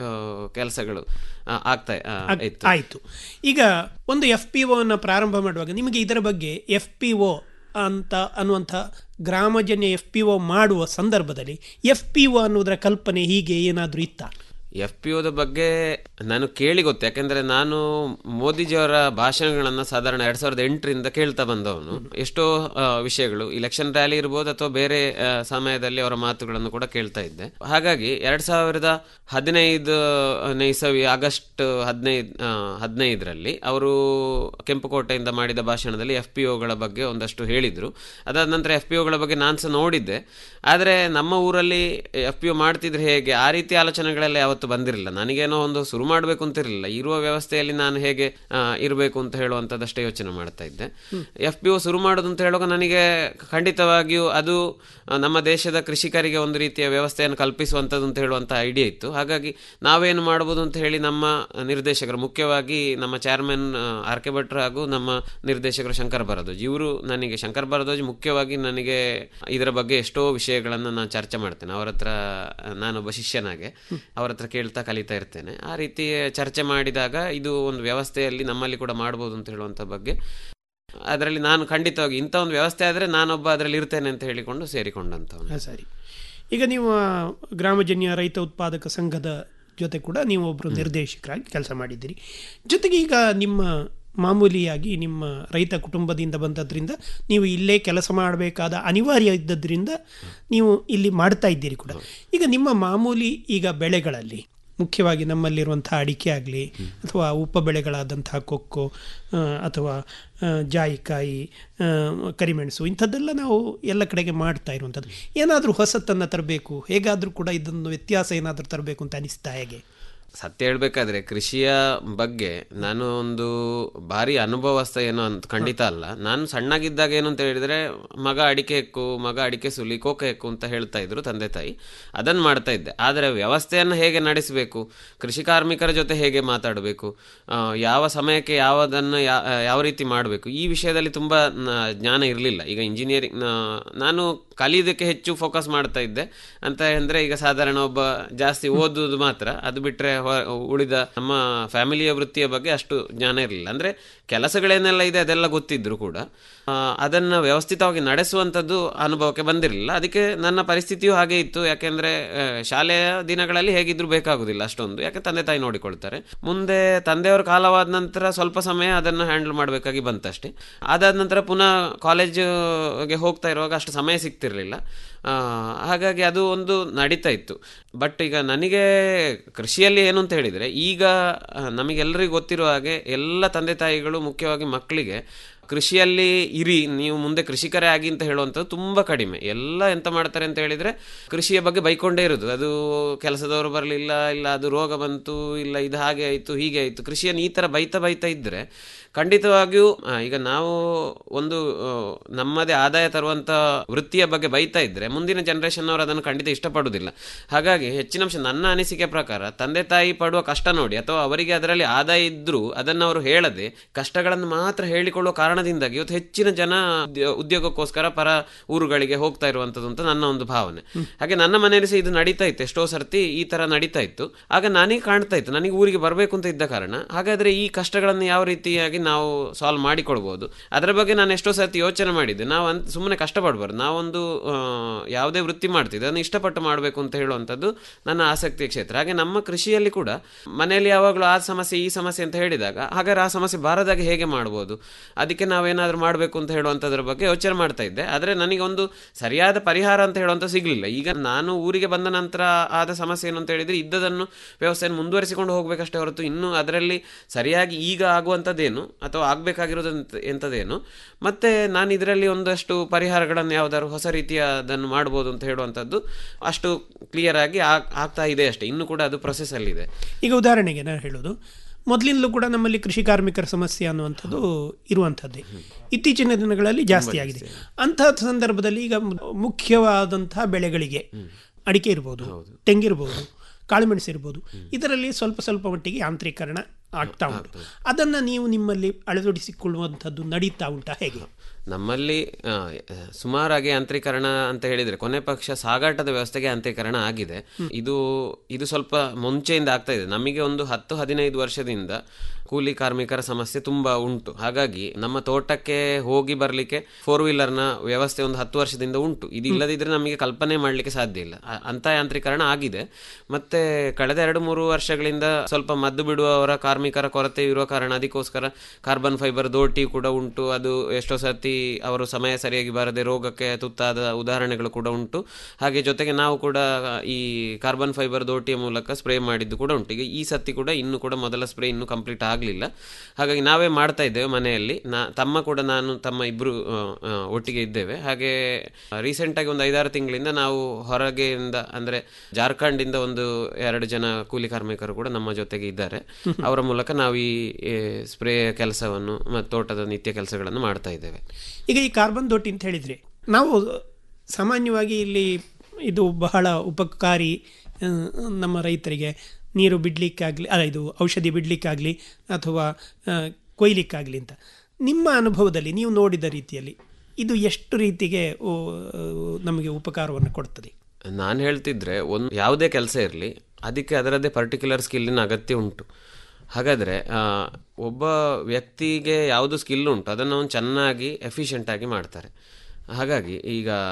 ಕೆಲಸಗಳು ಆಗ್ತಾ ಆ, ಆಗ್- ಇತ್ತು ಆಯ್ತು ಈಗ ಒಂದು ಎಫ್ ಪಿ ಒನ ಪ್ರಾರಂಭ ಮಾಡುವಾಗ ನಿಮಗೆ ಇದರ ಬಗ್ಗೆ ಎಫ್ ಪಿ ಒ ಅಂತ ಅನ್ನುವಂಥ ಗ್ರಾಮಜನ್ಯ ಎಫ್ ಪಿ ಒ ಮಾಡುವ ಸಂದರ್ಭದಲ್ಲಿ ಎಫ್ ಪಿ ಒ ಅನ್ನೋದರ ಕಲ್ಪನೆ ಹೀಗೆ ಏನಾದರೂ ಇತ್ತಾ ಎಫ್ ಪಿ ಒದ ಬಗ್ಗೆ ನಾನು ಕೇಳಿ ಗೊತ್ತು ಯಾಕೆಂದ್ರೆ ನಾನು ಮೋದಿಜಿಯವರ ಭಾಷಣಗಳನ್ನು ಸಾಧಾರಣ ಎರಡ್ ಸಾವಿರದ ಎಂಟರಿಂದ ಕೇಳ್ತಾ ಬಂದವನು ಎಷ್ಟೋ ಆ, ವಿಷಯಗಳು ಇಲೆಕ್ಷನ್ ರ್ಯಾಲಿ ಇರ್ಬೋದು ಅಥವಾ ಬೇರೆ ಆ, ಸಮಯದಲ್ಲಿ ಅವರ ಮಾತುಗಳನ್ನು ಕೂಡ ಕೇಳ್ತಾ ಇದ್ದೆ ಹಾಗಾಗಿ ಎರಡ್ ಸಾವಿರದ ಹದಿನೈದು ಇಸವಿ ಆಗಸ್ಟ್ ಹದಿನೈದು ಹದಿನೈದರಲ್ಲಿ ಅವರು ಕೆಂಪುಕೋಟೆಯಿಂದ ಮಾಡಿದ ಭಾಷಣದಲ್ಲಿ ಎಫ್ ಪಿ ಒಗಳ ಬಗ್ಗೆ ಒಂದಷ್ಟು ಹೇಳಿದ್ರು ಅದಾದ ನಂತರ ಎಫ್ ಪಿ ಒಗಳ ಬಗ್ಗೆ ನಾನು ಸಹ ನೋಡಿದ್ದೆ ಆದರೆ ನಮ್ಮ ಊರಲ್ಲಿ ಎಫ್ ಪಿ ಒ ಮಾಡ್ತಿದ್ರೆ ಹೇಗೆ ಆ ರೀತಿ ಆಲೋಚನೆಗಳೆಲ್ಲ ಯಾವತ್ತು ಬಂದಿರಲಿಲ್ಲ ನನಗೇನೋ ಒಂದು ಶುರು ಮಾಡಬೇಕು ಅಂತ ಇರಲಿಲ್ಲ ಇರುವ ವ್ಯವಸ್ಥೆಯಲ್ಲಿ ನಾನು ಹೇಗೆ ಇರಬೇಕು ಅಂತ ಹೇಳುವಂಥದ್ದಷ್ಟೇ ಯೋಚನೆ ಮಾಡ್ತಾ ಇದ್ದೆ ಎಫ್ ಪಿ ಒ ಶುರು ಮಾಡೋದು ಅಂತ ಹೇಳುವಾಗ ನನಗೆ ಖಂಡಿತವಾಗಿಯೂ ಅದು ಆ, ನಮ್ಮ ದೇಶದ ಕೃಷಿಕರಿಗೆ ಒಂದು ರೀತಿಯ ವ್ಯವಸ್ಥೆಯನ್ನು ಕಲ್ಪಿಸುವಂಥದ್ದು ಅಂತ ಹೇಳುವಂಥ ಐಡಿಯಾ ಇತ್ತು ಹಾಗಾಗಿ ನಾವೇನು ಮಾಡ್ಬೋದು ಅಂತ ಹೇಳಿ ನಮ್ಮ ನಿರ್ದೇಶಕರು ಮುಖ್ಯವಾಗಿ ನಮ್ಮ ಚೇರ್ಮನ್ ಆರ್ ಕೆ ಭಟ್ರು ಹಾಗೂ ನಮ್ಮ ನಿರ್ದೇಶಕರು ಶಂಕರ್ ಭರದ್ವಾಜ್ ಇವರು ನನಗೆ ಶಂಕರ್ ಭರದ್ವಾಜ್ ಮುಖ್ಯವಾಗಿ ನನಗೆ ಇದರ ಬಗ್ಗೆ ಎಷ್ಟೋ ವಿಷಯಗಳನ್ನು ನಾನು ಚರ್ಚೆ ಮಾಡ್ತೇನೆ ಅವರ ಹತ್ರ ನಾನೊಬ್ಬ ಶಿಷ್ಯನಾಗೆ ಅವರ ಹತ್ರ ಕೇಳ್ತಾ ಕಲಿತಾ ಇರ್ತೇನೆ ಆ ರೀತಿ ಚರ್ಚೆ ಮಾಡಿದಾಗ ಇದು ಒಂದು ವ್ಯವಸ್ಥೆಯಲ್ಲಿ ನಮ್ಮಲ್ಲಿ ಕೂಡ ಮಾಡ್ಬೋದು ಅಂತ ಹೇಳುವಂಥ ಬಗ್ಗೆ ಅದರಲ್ಲಿ ನಾನು ಖಂಡಿತವಾಗಿ ಇಂಥ ಒಂದು ವ್ಯವಸ್ಥೆ ಆದರೆ ನಾನೊಬ್ಬ ಅದರಲ್ಲಿ ಇರ್ತೇನೆ ಅಂತ ಹೇಳಿಕೊಂಡು ಸೇರಿಕೊಂಡಂಥವನು ಹಾ, ಸರಿ ಈಗ ನೀವು ಆ, ಗ್ರಾಮಜನ್ಯ ರೈತ ಉತ್ಪಾದಕ ಸಂಘದ ಜೊತೆ ಕೂಡ ನೀವು ಒಬ್ಬರು ನಿರ್ದೇಶಕರಾಗಿ ಕೆಲಸ ಮಾಡಿದ್ದೀರಿ ಜೊತೆಗೆ ಈಗ ನಿಮ್ಮ ಮಾಮೂಲಿಯಾಗಿ ನಿಮ್ಮ ರೈತ ಕುಟುಂಬದಿಂದ ಬಂದದ್ರಿಂದ ನೀವು ಇಲ್ಲೇ ಕೆಲಸ ಮಾಡಬೇಕಾದ ಅನಿವಾರ್ಯ ಇದ್ದದ್ರಿಂದ ನೀವು ಇಲ್ಲಿ ಮಾಡ್ತಾ ಇದ್ದೀರಿ ಕೂಡ ಈಗ ನಿಮ್ಮ ಮಾಮೂಲಿ ಈಗ ಬೆಳೆಗಳಲ್ಲಿ ಮುಖ್ಯವಾಗಿ ನಮ್ಮಲ್ಲಿರುವಂತಹ ಅಡಿಕೆ ಆಗಲಿ ಅಥವಾ ಉಪ ಬೆಳೆಗಳಾದಂತಹ ಕೊಕ್ಕೋ ಆ, ಅಥವಾ ಆ, ಜಾಯಿಕಾಯಿ ಆ, ಕರಿಮೆಣಸು ಇಂಥದ್ದೆಲ್ಲ ನಾವು ಎಲ್ಲ ಕಡೆಗೆ ಮಾಡ್ತಾ ಇರುವಂಥದ್ದು ಏನಾದರೂ ಹೊಸತನ್ನು ತರಬೇಕು ಹೇಗಾದರೂ ಕೂಡ ಇದನ್ನು ವ್ಯತ್ಯಾಸ ಏನಾದರೂ ತರಬೇಕು ಅಂತ ಅನಿಸ್ತಾ ಹೇಗೆ ಸತ್ಯ ಹೇಳ್ಬೇಕಾದ್ರೆ ಕೃಷಿಯ ಬಗ್ಗೆ ನಾನು ಒಂದು ಭಾರಿ ಅನುಭವಸ್ಥ ಏನೋ ಅಂತ ಖಂಡಿತ ಅಲ್ಲ ನಾನು ಸಣ್ಣಗಿದ್ದಾಗ ಏನು ಅಂತ ಹೇಳಿದ್ರೆ ಮಗ ಅಡಿಕೆ ಹೆಕ್ಕು ಮಗ ಅಡಿಕೆ ಸುಲಿ ಕೋಕ ಹೆಕ್ಕು ಅಂತ ಹೇಳ್ತಾ ಇದ್ರು ತಂದೆ ತಾಯಿ ಅದನ್ನು ಮಾಡ್ತಾ ಇದ್ದೆ ಆದರೆ ವ್ಯವಸ್ಥೆಯನ್ನು ಹೇಗೆ ನಡೆಸಬೇಕು ಕೃಷಿ ಕಾರ್ಮಿಕರ ಜೊತೆ ಹೇಗೆ ಮಾತಾಡಬೇಕು ಆ, ಯಾವ ಸಮಯಕ್ಕೆ ಯಾವುದನ್ನು ಯಾ- ಯಾವ ರೀತಿ ಮಾಡಬೇಕು ಈ ವಿಷಯದಲ್ಲಿ ತುಂಬ ನ- ಜ್ಞಾನ ಇರಲಿಲ್ಲ ಈಗ ಇಂಜಿನಿಯರಿಂಗ್ ನಾನು ಕಲಿಯೋದಕ್ಕೆ ಹೆಚ್ಚು ಫೋಕಸ್ ಮಾಡ್ತಾ ಇದ್ದೆ ಅಂತ ಅಂದರೆ ಈಗ ಸಾಧಾರಣ ಒಬ್ಬ ಜಾಸ್ತಿ ಓದುವುದು ಮಾತ್ರ ಅದು ಬಿಟ್ಟರೆ ಉಳಿದ ನಮ್ಮ ಫ್ಯಾಮಿಲಿಯ ವೃತ್ತಿಯ ಬಗ್ಗೆ ಅಷ್ಟು ಜ್ಞಾನ ಇರಲಿಲ್ಲ ಅಂದರೆ ಕೆಲಸಗಳೇನೆಲ್ಲ ಇದೆ ಅದೆಲ್ಲ ಗೊತ್ತಿದ್ರು ಕೂಡ ಆ, ಅದನ್ನು ವ್ಯವಸ್ಥಿತವಾಗಿ ನಡೆಸುವಂಥದ್ದು ಅನುಭವಕ್ಕೆ ಬಂದಿರಲಿಲ್ಲ ಅದಕ್ಕೆ ನನ್ನ ಪರಿಸ್ಥಿತಿಯು ಹಾಗೆ ಇತ್ತು ಯಾಕೆಂದರೆ ಶಾಲೆಯ ದಿನಗಳಲ್ಲಿ ಹೇಗಿದ್ರು ಬೇಕಾಗುದಿಲ್ಲ ಅಷ್ಟೊಂದು ಯಾಕೆ ತಂದೆ ತಾಯಿ ನೋಡಿಕೊಳ್ತಾರೆ ಮುಂದೆ ತಂದೆಯವರ ಕಾಲವಾದ ನಂತರ ಸ್ವಲ್ಪ ಸಮಯ ಅದನ್ನು ಹ್ಯಾಂಡಲ್ ಮಾಡಬೇಕಾಗಿ ಬಂತಷ್ಟೇ ಅದಾದ ನಂತರ ಪುನಃ ಕಾಲೇಜಿಗೆ ಹೋಗ್ತಾ ಇರುವಾಗ ಅಷ್ಟು ಸಮಯ ಸಿಗ್ತಿರ್ಲಿಲ್ಲ ಆ, ಹಾಗಾಗಿ ಅದು ಒಂದು ನಡೀತಾ ಇತ್ತು ಬಟ್ ಈಗ ನನಗೆ ಕೃಷಿಯಲ್ಲಿ ಏನು ಅಂತ ಹೇಳಿದರೆ ಈಗ ಆ, ನಮಗೆಲ್ಲರಿಗೂ ಗೊತ್ತಿರುವ ಹಾಗೆ ಎಲ್ಲ ತಂದೆ ತಾಯಿಗಳು ಮುಖ್ಯವಾಗಿ ಮಕ್ಕಳಿಗೆ ಕೃಷಿಯಲ್ಲಿ ಇರಿ ನೀವು ಮುಂದೆ ಕೃಷಿಕರೇ ಆಗಿ ಅಂತ ಹೇಳುವಂಥದ್ದು ತುಂಬ ಕಡಿಮೆ ಎಲ್ಲ ಎಂತ ಮಾಡ್ತಾರೆ ಅಂತ ಹೇಳಿದರೆ ಕೃಷಿಯ ಬಗ್ಗೆ ಬೈಕೊಂಡೇ ಇರೋದು ಅದು ಕೆಲಸದವರು ಬರಲಿಲ್ಲ ಇಲ್ಲ ಅದು ರೋಗ ಬಂತು ಇಲ್ಲ ಇದು ಹಾಗೆ ಆಯಿತು ಹೀಗೆ ಆಯಿತು ಕೃಷಿಯನ್ನು ಈ ಥರ ಬೈತಾ ಬೈತಾ ಇದ್ದರೆ ಖಂಡಿತವಾಗಿಯೂ ಆ, ಈಗ ನಾವು ಒಂದು ಆ, ನಮ್ಮದೇ ಆದಾಯ ತರುವಂಥ ವೃತ್ತಿಯ ಬಗ್ಗೆ ಬೈತಾ ಇದ್ದರೆ ಮುಂದಿನ ಜನರೇಷನ್ ಅವರು ಅದನ್ನು ಖಂಡಿತ ಇಷ್ಟಪಡುವುದಿಲ್ಲ ಹಾಗಾಗಿ ಹೆಚ್ಚಿನ ಅಂಶ ನನ್ನ ಅನಿಸಿಕೆ ಪ್ರಕಾರ ತಂದೆ ತಾಯಿ ಪಡುವ ಕಷ್ಟ ನೋಡಿ ಅಥವಾ ಅವರಿಗೆ ಅದರಲ್ಲಿ ಆದಾಯ ಇದ್ದರೂ ಅದನ್ನು ಅವರು ಹೇಳದೆ ಕಷ್ಟಗಳನ್ನು ಮಾತ್ರ ಹೇಳಿಕೊಳ್ಳುವ ಕಾರಣದಿಂದಾಗಿ ಇವತ್ತು ಹೆಚ್ಚಿನ ಜನ ಉದ್ಯ- ಉದ್ಯೋಗಕ್ಕೋಸ್ಕರ ಪರ ಊರುಗಳಿಗೆ ಹೋಗ್ತಾ ಇರುವಂಥದ್ದು ಅಂತ ನನ್ನ ಒಂದು ಭಾವನೆ ಹಾಗೆ ನನ್ನ ಮನೆಯಲ್ಲಿ ಸಹ ಇದು ನಡೀತಾ ಇತ್ತು ಎಷ್ಟೋ ಸರ್ತಿ ಈ ತರ ನಡೀತಾ ಇತ್ತು ಆಗ ನನಗೆ ಕಾಣ್ತಾ ಇತ್ತು ನನಗೆ ಊರಿಗೆ ಬರಬೇಕು ಅಂತ ಇದ್ದ ಕಾರಣ ಹಾಗಾದ್ರೆ ಈ ಕಷ್ಟಗಳನ್ನು ಯಾವ ರೀತಿಯಾಗಿ ನಾವು ಸಾಲ್ವ್ ಮಾಡಿಕೊಳ್ಬಹುದು ಅದರ ಬಗ್ಗೆ ನಾನು ಎಷ್ಟೋ ಸರ್ತಿ ಯೋಚನೆ ಮಾಡಿದ್ದೆ ನಾವು ಅಂತ ಸುಮ್ಮನೆ ಕಷ್ಟಪಡಬಾರ್ದು ನಾವೊಂದು ಆ, ಯಾವುದೇ ವೃತ್ತಿ ಮಾಡ್ತಿದ್ದೆ ಅದನ್ನು ಇಷ್ಟಪಟ್ಟು ಮಾಡಬೇಕು ಅಂತ ಹೇಳುವಂಥದ್ದು ನನ್ನ ಆಸಕ್ತಿಯ ಕ್ಷೇತ್ರ ಹಾಗೆ ನಮ್ಮ ಕೃಷಿಯಲ್ಲಿ ಕೂಡ ಮನೆಯಲ್ಲಿ ಯಾವಾಗಲೂ ಆ ಸಮಸ್ಯೆ ಈ ಸಮಸ್ಯೆ ಅಂತ ಹೇಳಿದಾಗ ಹಾಗಾದ್ರೆ ಆ ಸಮಸ್ಯೆ ಬಾರದಾಗೆ ಹೇಗೆ ಮಾಡ್ಬೋದು ಅದಕ್ಕೆ ನಾವೇನಾದ್ರೂ ಮಾಡಬೇಕು ಅಂತ ಹೇಳುವಂಥದ್ರ ಬಗ್ಗೆ ಯೋಚನೆ ಮಾಡ್ತಾ ಇದ್ದೆ ಆದರೆ ನನಗೆ ಒಂದು ಸರಿಯಾದ ಪರಿಹಾರ ಅಂತ ಹೇಳುವಂಥ ಸಿಗಲಿಲ್ಲ ಈಗ ನಾನು ಊರಿಗೆ ಬಂದ ನಂತರ ಆದ ಸಮಸ್ಯೆ ಏನು ಅಂತ ಹೇಳಿದ್ರೆ ಇದ್ದದನ್ನು ವ್ಯವಸ್ಥೆಯನ್ನು ಮುಂದುವರಿಸಿಕೊಂಡು ಹೋಗಬೇಕಷ್ಟೇ ಹೊರತು ಇನ್ನೂ ಅದರಲ್ಲಿ ಸರಿಯಾಗಿ ಈಗ ಆಗುವಂಥದ್ದೇನು ಅಥವಾ ಆಗಬೇಕಾಗಿರೋದು ಎಂಥದ್ದೇನು ಮತ್ತೆ ನಾನು ಇದರಲ್ಲಿ ಒಂದಷ್ಟು ಪರಿಹಾರಗಳನ್ನು ಯಾವ್ದಾದ್ರು ಹೊಸ ರೀತಿಯದನ್ನು ಮಾಡ್ಬೋದು ಅಂತ ಹೇಳುವಂಥದ್ದು ಅಷ್ಟು ಕ್ಲಿಯರ್ ಆಗಿ ಆಗ್- ಆಗ್ತಾ ಇದೆ ಅಷ್ಟೇ ಇನ್ನು ಕೂಡ ಅದು ಪ್ರೊಸೆಸ್ ಅಲ್ಲಿದೆ ಈಗ ಉದಾಹರಣೆಗೆ ನಾನು ಹೇಳೋದು ಮೊದಲಿಂದಲೂ ಕೂಡ ನಮ್ಮಲ್ಲಿ ಕೃಷಿ ಕಾರ್ಮಿಕರ ಸಮಸ್ಯೆ ಅನ್ನುವಂಥದ್ದು ಇರುವಂಥದ್ದೇ ಇತ್ತೀಚಿನ ದಿನಗಳಲ್ಲಿ ಜಾಸ್ತಿ ಆಗಿದೆ ಅಂತಹ ಸಂದರ್ಭದಲ್ಲಿ ಈಗ ಮುಖ್ಯವಾದಂತಹ ಬೆಳೆಗಳಿಗೆ ಅಡಿಕೆ ಇರ್ಬೋದು ತೆಂಗಿರ್ಬೋದು ಕಾಳುಮೆಣಸು ಇರ್ಬೋದು ಇದರಲ್ಲಿ ಸ್ವಲ್ಪ ಸ್ವಲ್ಪ ಮಟ್ಟಿಗೆ ಯಾಂತ್ರೀಕರಣ ಆಗ್ತಾ ಉಂಟು ಅದನ್ನು ನೀವು ನಿಮ್ಮಲ್ಲಿ ಅಳವಡಿಸಿಕೊಳ್ಳುವಂಥದ್ದು ನಡೀತಾ ಉಂಟಾ ಹೇಗೆ ನಮ್ಮಲ್ಲಿ ಆ, ಸುಮಾರಾಗಿ ಯಾಂತ್ರೀಕರಣ ಅಂತ ಹೇಳಿದ್ರೆ ಕೊನೆ ಪಕ್ಷ ಸಾಗಾಟದ ವ್ಯವಸ್ಥೆಗೆ ಯಾಂತ್ರೀಕರಣ ಆಗಿದೆ ಇದು ಇದು ಸ್ವಲ್ಪ ಮುಂಚೆಯಿಂದ ಆಗ್ತಾ ಇದೆ ನಮಗೆ ಒಂದು ಹತ್ತು ಹದಿನೈದು ವರ್ಷದಿಂದ ಕೂಲಿ ಕಾರ್ಮಿಕರ ಸಮಸ್ಯೆ ತುಂಬಾ ಉಂಟು ಹಾಗಾಗಿ ನಮ್ಮ ತೋಟಕ್ಕೆ ಹೋಗಿ ಬರಲಿಕ್ಕೆ ಫೋರ್ ವೀಲರ್ನ ವ್ಯವಸ್ಥೆ ಒಂದು ಹತ್ತು ವರ್ಷದಿಂದ ಉಂಟು ಇದು ಇಲ್ಲದಿದ್ರೆ ನಮಗೆ ಕಲ್ಪನೆ ಮಾಡಲಿಕ್ಕೆ ಸಾಧ್ಯ ಇಲ್ಲ ಅ- ಅಂತ ಯಾಂತ್ರೀಕರಣ ಆಗಿದೆ ಮತ್ತೆ ಕಳೆದ ಎರಡು ಮೂರು ವರ್ಷಗಳಿಂದ ಸ್ವಲ್ಪ ಮದ್ದು ಬಿಡುವವರ ಕಾರ್ಮಿಕರ ಕೊರತೆ ಇರುವ ಕಾರಣ ಅದಕ್ಕೋಸ್ಕರ ಕಾರ್ಬನ್ ಫೈಬರ್ ದೋಟಿ ಕೂಡ ಉಂಟು ಅದು ಎಷ್ಟೋ ಸರ್ತಿ ಅವರು ಸಮಯ ಸರಿಯಾಗಿ ಬರದೆ ರೋಗಕ್ಕೆ ತುತ್ತಾದ ಉದಾಹರಣೆಗಳು ಕೂಡ ಉಂಟು ಹಾಗೆ ಜೊತೆಗೆ ನಾವು ಕೂಡ ಈ ಕಾರ್ಬನ್ ಫೈಬರ್ ದೋಟಿಯ ಮೂಲಕ ಸ್ಪ್ರೇ ಮಾಡಿದ್ದು ಕೂಡ ಉಂಟು ಈಗ ಈ ಸತಿ ಕೂಡ ಇನ್ನು ಕೂಡ ಮೊದಲ ಸ್ಪ್ರೇ ಇನ್ನೂ ಕಂಪ್ಲೀಟ್ ಆಗಲಿಲ್ಲ ಹಾಗಾಗಿ ನಾವೇ ಮಾಡ್ತಾ ಇದ್ದೇವೆ ಮನೆಯಲ್ಲಿ ನಾ ತಮ್ಮ ಕೂಡ ನಾನು ತಮ್ಮ ಇಬ್ಬರು ಒಟ್ಟಿಗೆ ಇದ್ದೇವೆ ಹಾಗೆ ರೀಸೆಂಟಾಗಿ ಒಂದು ಐದಾರು ತಿಂಗಳಿಂದ ನಾವು ಹೊರಗೆಯಿಂದ ಅಂದರೆ ಜಾರ್ಖಂಡಿಂದ ಒಂದು ಎರಡು ಜನ ಕೂಲಿ ಕಾರ್ಮಿಕರು ಕೂಡ ನಮ್ಮ ಜೊತೆಗೆ ಇದ್ದಾರೆ ಅವರ ಮೂಲಕ ನಾವು ಈ ಸ್ಪ್ರೇ ಕೆಲಸವನ್ನು ಮತ್ತು ತೋಟದ ನಿತ್ಯ ಕೆಲಸಗಳನ್ನು ಮಾಡ್ತಾ ಇದ್ದೇವೆ ಈಗ ಈ ಕಾರ್ಬನ್ ದೋಟಿ ಅಂತ ಹೇಳಿದ್ರೆ ನಾವು ಸಾಮಾನ್ಯವಾಗಿ ಇಲ್ಲಿ ಇದು ಬಹಳ ಉಪಕಾರಿ ಆ, ನಮ್ಮ ರೈತರಿಗೆ ನೀರು ಬಿಡ್ಲಿಕ್ಕಾಗಲಿ ಅಲ್ಲ ಇದು ಔಷಧಿ ಬಿಡ್ಲಿಕ್ಕಾಗಲಿ ಅಥವಾ ಆ, ಕೊಯ್ಲಿಕ್ಕಾಗಲಿ ಅಂತ ನಿಮ್ಮ ಅನುಭವದಲ್ಲಿ ನೀವು ನೋಡಿದ ರೀತಿಯಲ್ಲಿ ಇದು ಎಷ್ಟು ರೀತಿಗೆ ಓ, ನಮಗೆ ಉಪಕಾರವನ್ನು ಕೊಡ್ತದೆ ನಾನು ಹೇಳ್ತಿದ್ರೆ ಒಂದು ಯಾವುದೇ ಕೆಲಸ ಇರಲಿ ಅದಕ್ಕೆ ಅದರದ್ದೇ ಪರ್ಟಿಕ್ಯುಲರ್ ಸ್ಕಿಲ್ಲಿನ ಅಗತ್ಯ ಉಂಟು ಹಾಗಾದರೆ ಒಬ್ಬ ವ್ಯಕ್ತಿಗೆ ಯಾವುದು ಸ್ಕಿಲ್ ಉಂಟು ಅದನ್ನು ಅವನು ಚೆನ್ನಾಗಿ ಎಫಿಷಿಯೆಂಟ್ ಆಗಿ ಮಾಡ್ತಾರೆ ಹಾಗಾಗಿ ಈಗ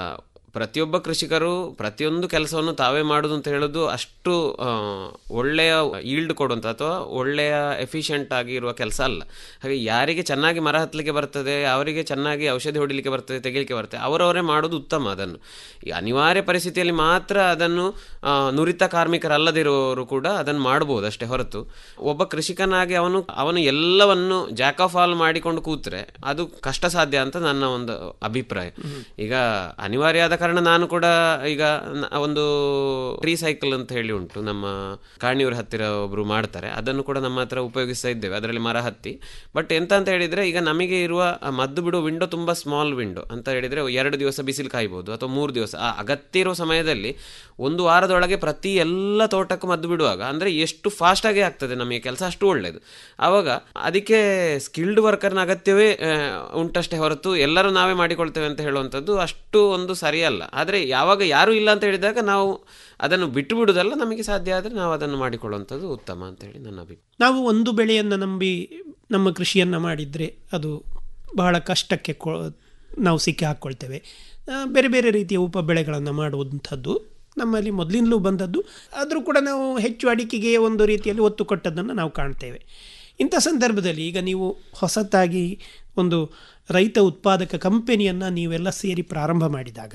ಪ್ರತಿಯೊಬ್ಬ ಕೃಷಿಕರು ಪ್ರತಿಯೊಂದು ಕೆಲಸವನ್ನು ತಾವೇ ಮಾಡುದು ಅಂತ ಹೇಳೋದು ಅಷ್ಟು ಆ, ಒಳ್ಳೆಯ ಈಲ್ಡ್ ಕೊಡುವಂತ ಅಥವಾ ಒಳ್ಳೆಯ ಎಫಿಷಿಯಂಟ್ ಆಗಿ ಇರುವ ಕೆಲಸ ಅಲ್ಲ ಹಾಗೆ ಯಾರಿಗೆ ಚೆನ್ನಾಗಿ ಮರ ಹತ್ತಲಿಕ್ಕೆ ಬರ್ತದೆ ಅವರಿಗೆ ಚೆನ್ನಾಗಿ ಔಷಧಿ ಹೊಡಿಲಿಕ್ಕೆ ಬರ್ತದೆ ತೆಗಿಲಿಕ್ಕೆ ಬರ್ತದೆ ಅವರವರೇ ಮಾಡೋದು ಉತ್ತಮ ಅದನ್ನು ಈ ಅನಿವಾರ್ಯ ಪರಿಸ್ಥಿತಿಯಲ್ಲಿ ಮಾತ್ರ ಅದನ್ನು ಆ, ನುರಿತ ಕಾರ್ಮಿಕರಲ್ಲದಿರುವವರು ಕೂಡ ಅದನ್ನು ಮಾಡಬಹುದು ಅಷ್ಟೇ ಹೊರತು ಒಬ್ಬ ಕೃಷಿಕನಾಗಿ ಅವನು ಅವನು ಎಲ್ಲವನ್ನು ಜಾಕ್ ಆಫ್ ಆಲ್ ಮಾಡಿಕೊಂಡು ಕೂತ್ರೆ ಅದು ಕಷ್ಟ ಸಾಧ್ಯ ಅಂತ ನನ್ನ ಒಂದು ಅಭಿಪ್ರಾಯ ಈಗ ಅನಿವಾರ್ಯ ಆದ ಕಾರಣ ನಾನು ಕೂಡ ಈಗ ನ- ಒಂದು ಟ್ರೀ ಸೈಕಲ್ ಅಂತ ಹೇಳಿ ಉಂಟು ನಮ್ಮ ಕಾಣಿಯೂರ್ ಹತ್ತಿರ ಒಬ್ರು ಮಾಡ್ತಾರೆ ಅದನ್ನು ಕೂಡ ನಮ್ಮ ಹತ್ರ ಉಪಯೋಗಿಸ್ತಾ ಇದ್ದೇವೆ ಅದರಲ್ಲಿ ಮರ ಹತ್ತಿ ಬಟ್ ಎಂತ ಅಂತ ಹೇಳಿದ್ರೆ ಈಗ ನಮಗೆ ಇರುವ ಆ ಮದ್ದು ಬಿಡುವ ವಿಂಡೋ ತುಂಬಾ ಸ್ಮಾಲ್ ವಿಂಡೋ ಅಂತ ಹೇಳಿದ್ರೆ ಎರಡು ದಿವಸ ಬಿಸಿಲು ಕಾಯ್ಬೋದು ಅಥವಾ ಮೂರು ದಿವಸ ಆ ಅಗತ್ಯ ಇರುವ ಸಮಯದಲ್ಲಿ ಒಂದು ವಾರದೊಳಗೆ ಪ್ರತಿ ಎಲ್ಲ ತೋಟಕ್ಕೂ ಮದ್ದು ಬಿಡುವಾಗ ಅಂದ್ರೆ ಎಷ್ಟು ಫಾಸ್ಟ್ ಆಗಿ ಆಗ್ತದೆ ನಮಗೆ ಕೆಲಸ ಅಷ್ಟು ಒಳ್ಳೆಯದು ಆವಾಗ ಅದಕ್ಕೆ ಸ್ಕಿಲ್ಡ್ ವರ್ಕರ್ನ ಅಗತ್ಯವೇ ಆ, ಉಂಟಷ್ಟೇ ಹೊರತು ಎಲ್ಲರೂ ನಾವೇ ಮಾಡಿಕೊಳ್ತೇವೆ ಅಂತ ಹೇಳುವಂಥದ್ದು ಅಷ್ಟು ಒಂದು ಸರಿಯಲ್ಲ ಆದರೆ ಯಾವಾಗ ಯಾರೂ ಇಲ್ಲ ಅಂತ ಹೇಳಿದಾಗ ನಾವು ಅದನ್ನು ಬಿಟ್ಟು ಬಿಡುವುದಲ್ಲ ನಮಗೆ ಸಾಧ್ಯ ಆದರೆ ನಾವು ಅದನ್ನು ಮಾಡಿಕೊಳ್ಳುವಂಥದ್ದು ಉತ್ತಮ ಅಂತ ಹೇಳಿ ನನ್ನ ಅಭಿಪ್ರಾಯ ನಾವು ಒಂದು ಬೆಳೆಯನ್ನು ನಂಬಿ ನಮ್ಮ ಕೃಷಿಯನ್ನು ಮಾಡಿದರೆ ಅದು ಬಹಳ ಕಷ್ಟಕ್ಕೆ ಕೊ ನಾವು ಸಿಕ್ಕಿ ಹಾಕ್ಕೊಳ್ತೇವೆ ಆ, ಬೇರೆ ಬೇರೆ ರೀತಿಯ ಉಪ ಬೆಳೆಗಳನ್ನು ಮಾಡುವಂಥದ್ದು ನಮ್ಮಲ್ಲಿ ಮೊದಲಿಂದಲೂ ಬಂದದ್ದು ಆದರೂ ಕೂಡ ನಾವು ಹೆಚ್ಚು ಅಡಿಕೆಗೆ ಒಂದು ರೀತಿಯಲ್ಲಿ ಒತ್ತು ಕೊಟ್ಟದ್ದನ್ನು ನಾವು ಕಾಣ್ತೇವೆ ಇಂಥ ಸಂದರ್ಭದಲ್ಲಿ ಈಗ ನೀವು ಹೊಸತಾಗಿ ಒಂದು ರೈತ ಉತ್ಪಾದಕ ಕಂಪನಿಯನ್ನು ನೀವೆಲ್ಲ ಸೇರಿ ಪ್ರಾರಂಭ ಮಾಡಿದಾಗ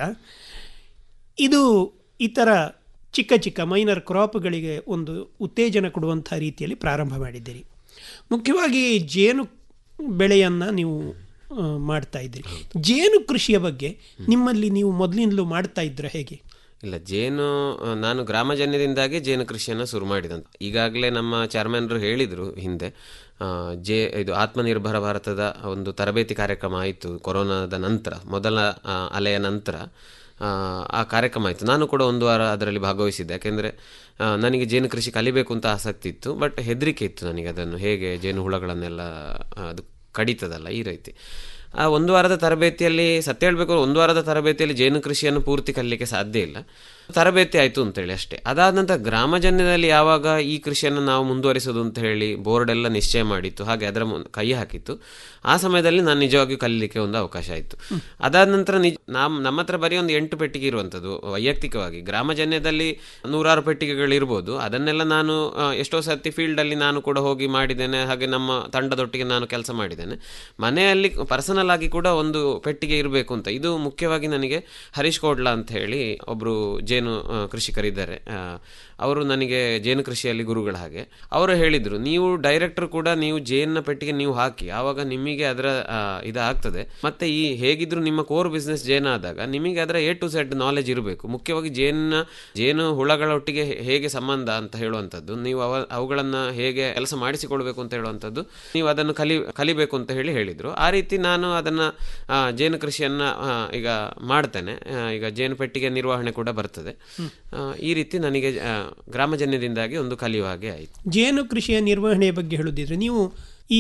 ಇದು ಈ ಥರ ಚಿಕ್ಕ ಚಿಕ್ಕ ಮೈನರ್ ಕ್ರಾಪ್ಗಳಿಗೆ ಒಂದು ಉತ್ತೇಜನ ಕೊಡುವಂಥ ರೀತಿಯಲ್ಲಿ ಪ್ರಾರಂಭ ಮಾಡಿದ್ದೀರಿ ಮುಖ್ಯವಾಗಿ ಜೇನು ಬೆಳೆಯನ್ನು ನೀವು ಆ, ಮಾಡ್ತಾ ಇದ್ದೀರಿ ಜೇನು ಕೃಷಿಯ ಬಗ್ಗೆ ನಿಮ್ಮಲ್ಲಿ ನೀವು ಮೊದಲಿಂದಲೂ ಮಾಡ್ತಾ ಇದ್ರ ಹೇಗೆ ಇಲ್ಲ ಜೇನು ಆ, ನಾನು ಗ್ರಾಮಜನ್ಯದಿಂದಾಗಿ ಜೇನು ಕೃಷಿಯನ್ನು ಶುರು ಮಾಡಿದಂತ ಈಗಾಗಲೇ ನಮ್ಮ ಚೇರ್ಮನ್ರು ಹೇಳಿದರು ಹಿಂದೆ ಆ, ಜೇ ಇದು ಆತ್ಮನಿರ್ಭರ ಭಾರತದ ಒಂದು ತರಬೇತಿ ಕಾರ್ಯಕ್ರಮ ಆಯಿತು ಕೊರೋನಾದ ನಂತರ ಮೊದಲ ಆ, ಅಲೆಯ ನಂತರ ಆ, ಆ ಕಾರ್ಯಕ್ರಮ ಆಯಿತು ನಾನು ಕೂಡ ಒಂದು ವಾರ ಅದರಲ್ಲಿ ಭಾಗವಹಿಸಿದ್ದೆ ಯಾಕೆಂದರೆ ನನಗೆ ಜೇನು ಕೃಷಿ ಕಲಿಬೇಕು ಅಂತ ಆಸಕ್ತಿ ಇತ್ತು ಬಟ್ ಹೆದರಿಕೆ ಇತ್ತು ನನಗೆ ಅದನ್ನು ಹೇಗೆ ಜೇನು ಹುಳಗಳನ್ನೆಲ್ಲ ಆ, ಅದು ಕಡಿತದಲ್ಲ ಈ ರೀತಿ ಆ ಒಂದು ವಾರದ ತರಬೇತಿಯಲ್ಲಿ ಸತ್ಯ ಹೇಳಬೇಕು ಒಂದು ವಾರದ ತರಬೇತಿಯಲ್ಲಿ ಜೇನು ಕೃಷಿಯನ್ನು ಪೂರ್ತಿ ಕಲಿಲಿಕ್ಕೆ ಸಾಧ್ಯ ಇಲ್ಲ ತರಬೇತಿ ಆಯಿತು ಅಂತೇಳಿ ಅಷ್ಟೇ ಅದಾದ ನಂತರ ಗ್ರಾಮಜನ್ಯದಲ್ಲಿ ಯಾವಾಗ ಈ ಕೃಷಿಯನ್ನು ನಾವು ಮುಂದುವರಿಸೋದು ಅಂತ ಹೇಳಿ ಬೋರ್ಡ್ ಎಲ್ಲ ನಿಶ್ಚಯ ಮಾಡಿತ್ತು ಹಾಗೆ ಅದರ ಮುನ್- ಕೈ ಹಾಕಿತ್ತು ಆ ಸಮಯದಲ್ಲಿ ನಾನು ನಿಜವಾಗಿಯೂ ಕಲೀಲಿಕ್ಕೆ ಒಂದು ಅವಕಾಶ ಆಯಿತು ಅದಾದ ನಂತರ ನಿಜ ನಾಮ್ ನಮ್ಮ ಹತ್ರ ಬರೀ ಒಂದು ಎಂಟು ಪೆಟ್ಟಿಗೆ ಇರುವಂಥದ್ದು ವೈಯಕ್ತಿಕವಾಗಿ ಗ್ರಾಮಜನ್ಯದಲ್ಲಿ ನೂರಾರು ಪೆಟ್ಟಿಗೆಗಳಿರ್ಬೋದು ಅದನ್ನೆಲ್ಲ ನಾನು ಆ, ಎಷ್ಟೋ ಸರ್ತಿ ಫೀಲ್ಡಲ್ಲಿ ನಾನು ಕೂಡ ಹೋಗಿ ಮಾಡಿದ್ದೇನೆ ಹಾಗೆ ನಮ್ಮ ತಂಡದೊಟ್ಟಿಗೆ ನಾನು ಕೆಲಸ ಮಾಡಿದ್ದೇನೆ ಮನೆಯಲ್ಲಿ ಪರ್ಸನಲ್ ಆಗಿ ಕೂಡ ಒಂದು ಪೆಟ್ಟಿಗೆ ಇರಬೇಕು ಅಂತ ಇದು ಮುಖ್ಯವಾಗಿ ನನಗೆ ಹರೀಶ್ ಕೋಡ್ಲಾ ಅಂತ ಹೇಳಿ ಒಬ್ಬರು ಜೇನು ಆ, ಕೃಷಿಕರಿದ್ದಾರೆ ಆ, ಅವರು ನನಗೆ ಜೇನು ಕೃಷಿಯಲ್ಲಿ ಗುರುಗಳ ಹಾಗೆ ಅವರು ಹೇಳಿದರು ನೀವು ಡೈರೆಕ್ಟರ್ ಕೂಡ ನೀವು ಜೇನಿನ ಪೆಟ್ಟಿಗೆ ನೀವು ಹಾಕಿ ಆವಾಗ ನಿಮಗೆ ಅದರ ಆ, ಇದಾಗ್ತದೆ ಮತ್ತೆ ಈ ಹೇಗಿದ್ರು ನಿಮ್ಮ ಕೋರ್ ಬಿಸ್ನೆಸ್ ಜೇನು ಆದಾಗ ನಿಮಗೆ ಅದರ ಎ ಟು ಸೆಡ್ ನಾಲೆಜ್ ಇರಬೇಕು ಮುಖ್ಯವಾಗಿ ಜೇನಿನ ಜೇನು ಹುಳಗಳೊಟ್ಟಿಗೆ ಹೇ- ಹೇಗೆ ಸಂಬಂಧ ಅಂತ ಹೇಳುವಂಥದ್ದು ನೀವು ಅವ ಅವುಗಳನ್ನು ಹೇಗೆ ಕೆಲಸ ಮಾಡಿಸಿಕೊಳ್ಬೇಕು ಅಂತ ಹೇಳುವಂಥದ್ದು ನೀವು ಅದನ್ನು ಕಲಿ ಕಲಿಬೇಕು ಅಂತ ಹೇಳಿ ಹೇಳಿದರು ಆ ರೀತಿ ನಾನು ಅದನ್ನು ಆ, ಜೇನು ಕೃಷಿಯನ್ನು ಆ, ಈಗ ಮಾಡ್ತೇನೆ ಆ, ಈಗ ಜೇನು ಪೆಟ್ಟಿಗೆ ನಿರ್ವಹಣೆ ಕೂಡ ಬರ್ತದೆ ಆ, ಈ ರೀತಿ ನನಗೆ ಆ, ಗ್ರಾಮಜನ್ಯದಿಂದಾಗಿ ಒಂದು ಕಲಿಯುವ ಹಾಗೆ ಆಯಿತು ಜೇನು ಕೃಷಿಯ ನಿರ್ವಹಣೆಯ ಬಗ್ಗೆ ಹೇಳುದಿದ್ರೆ ನೀವು ಈ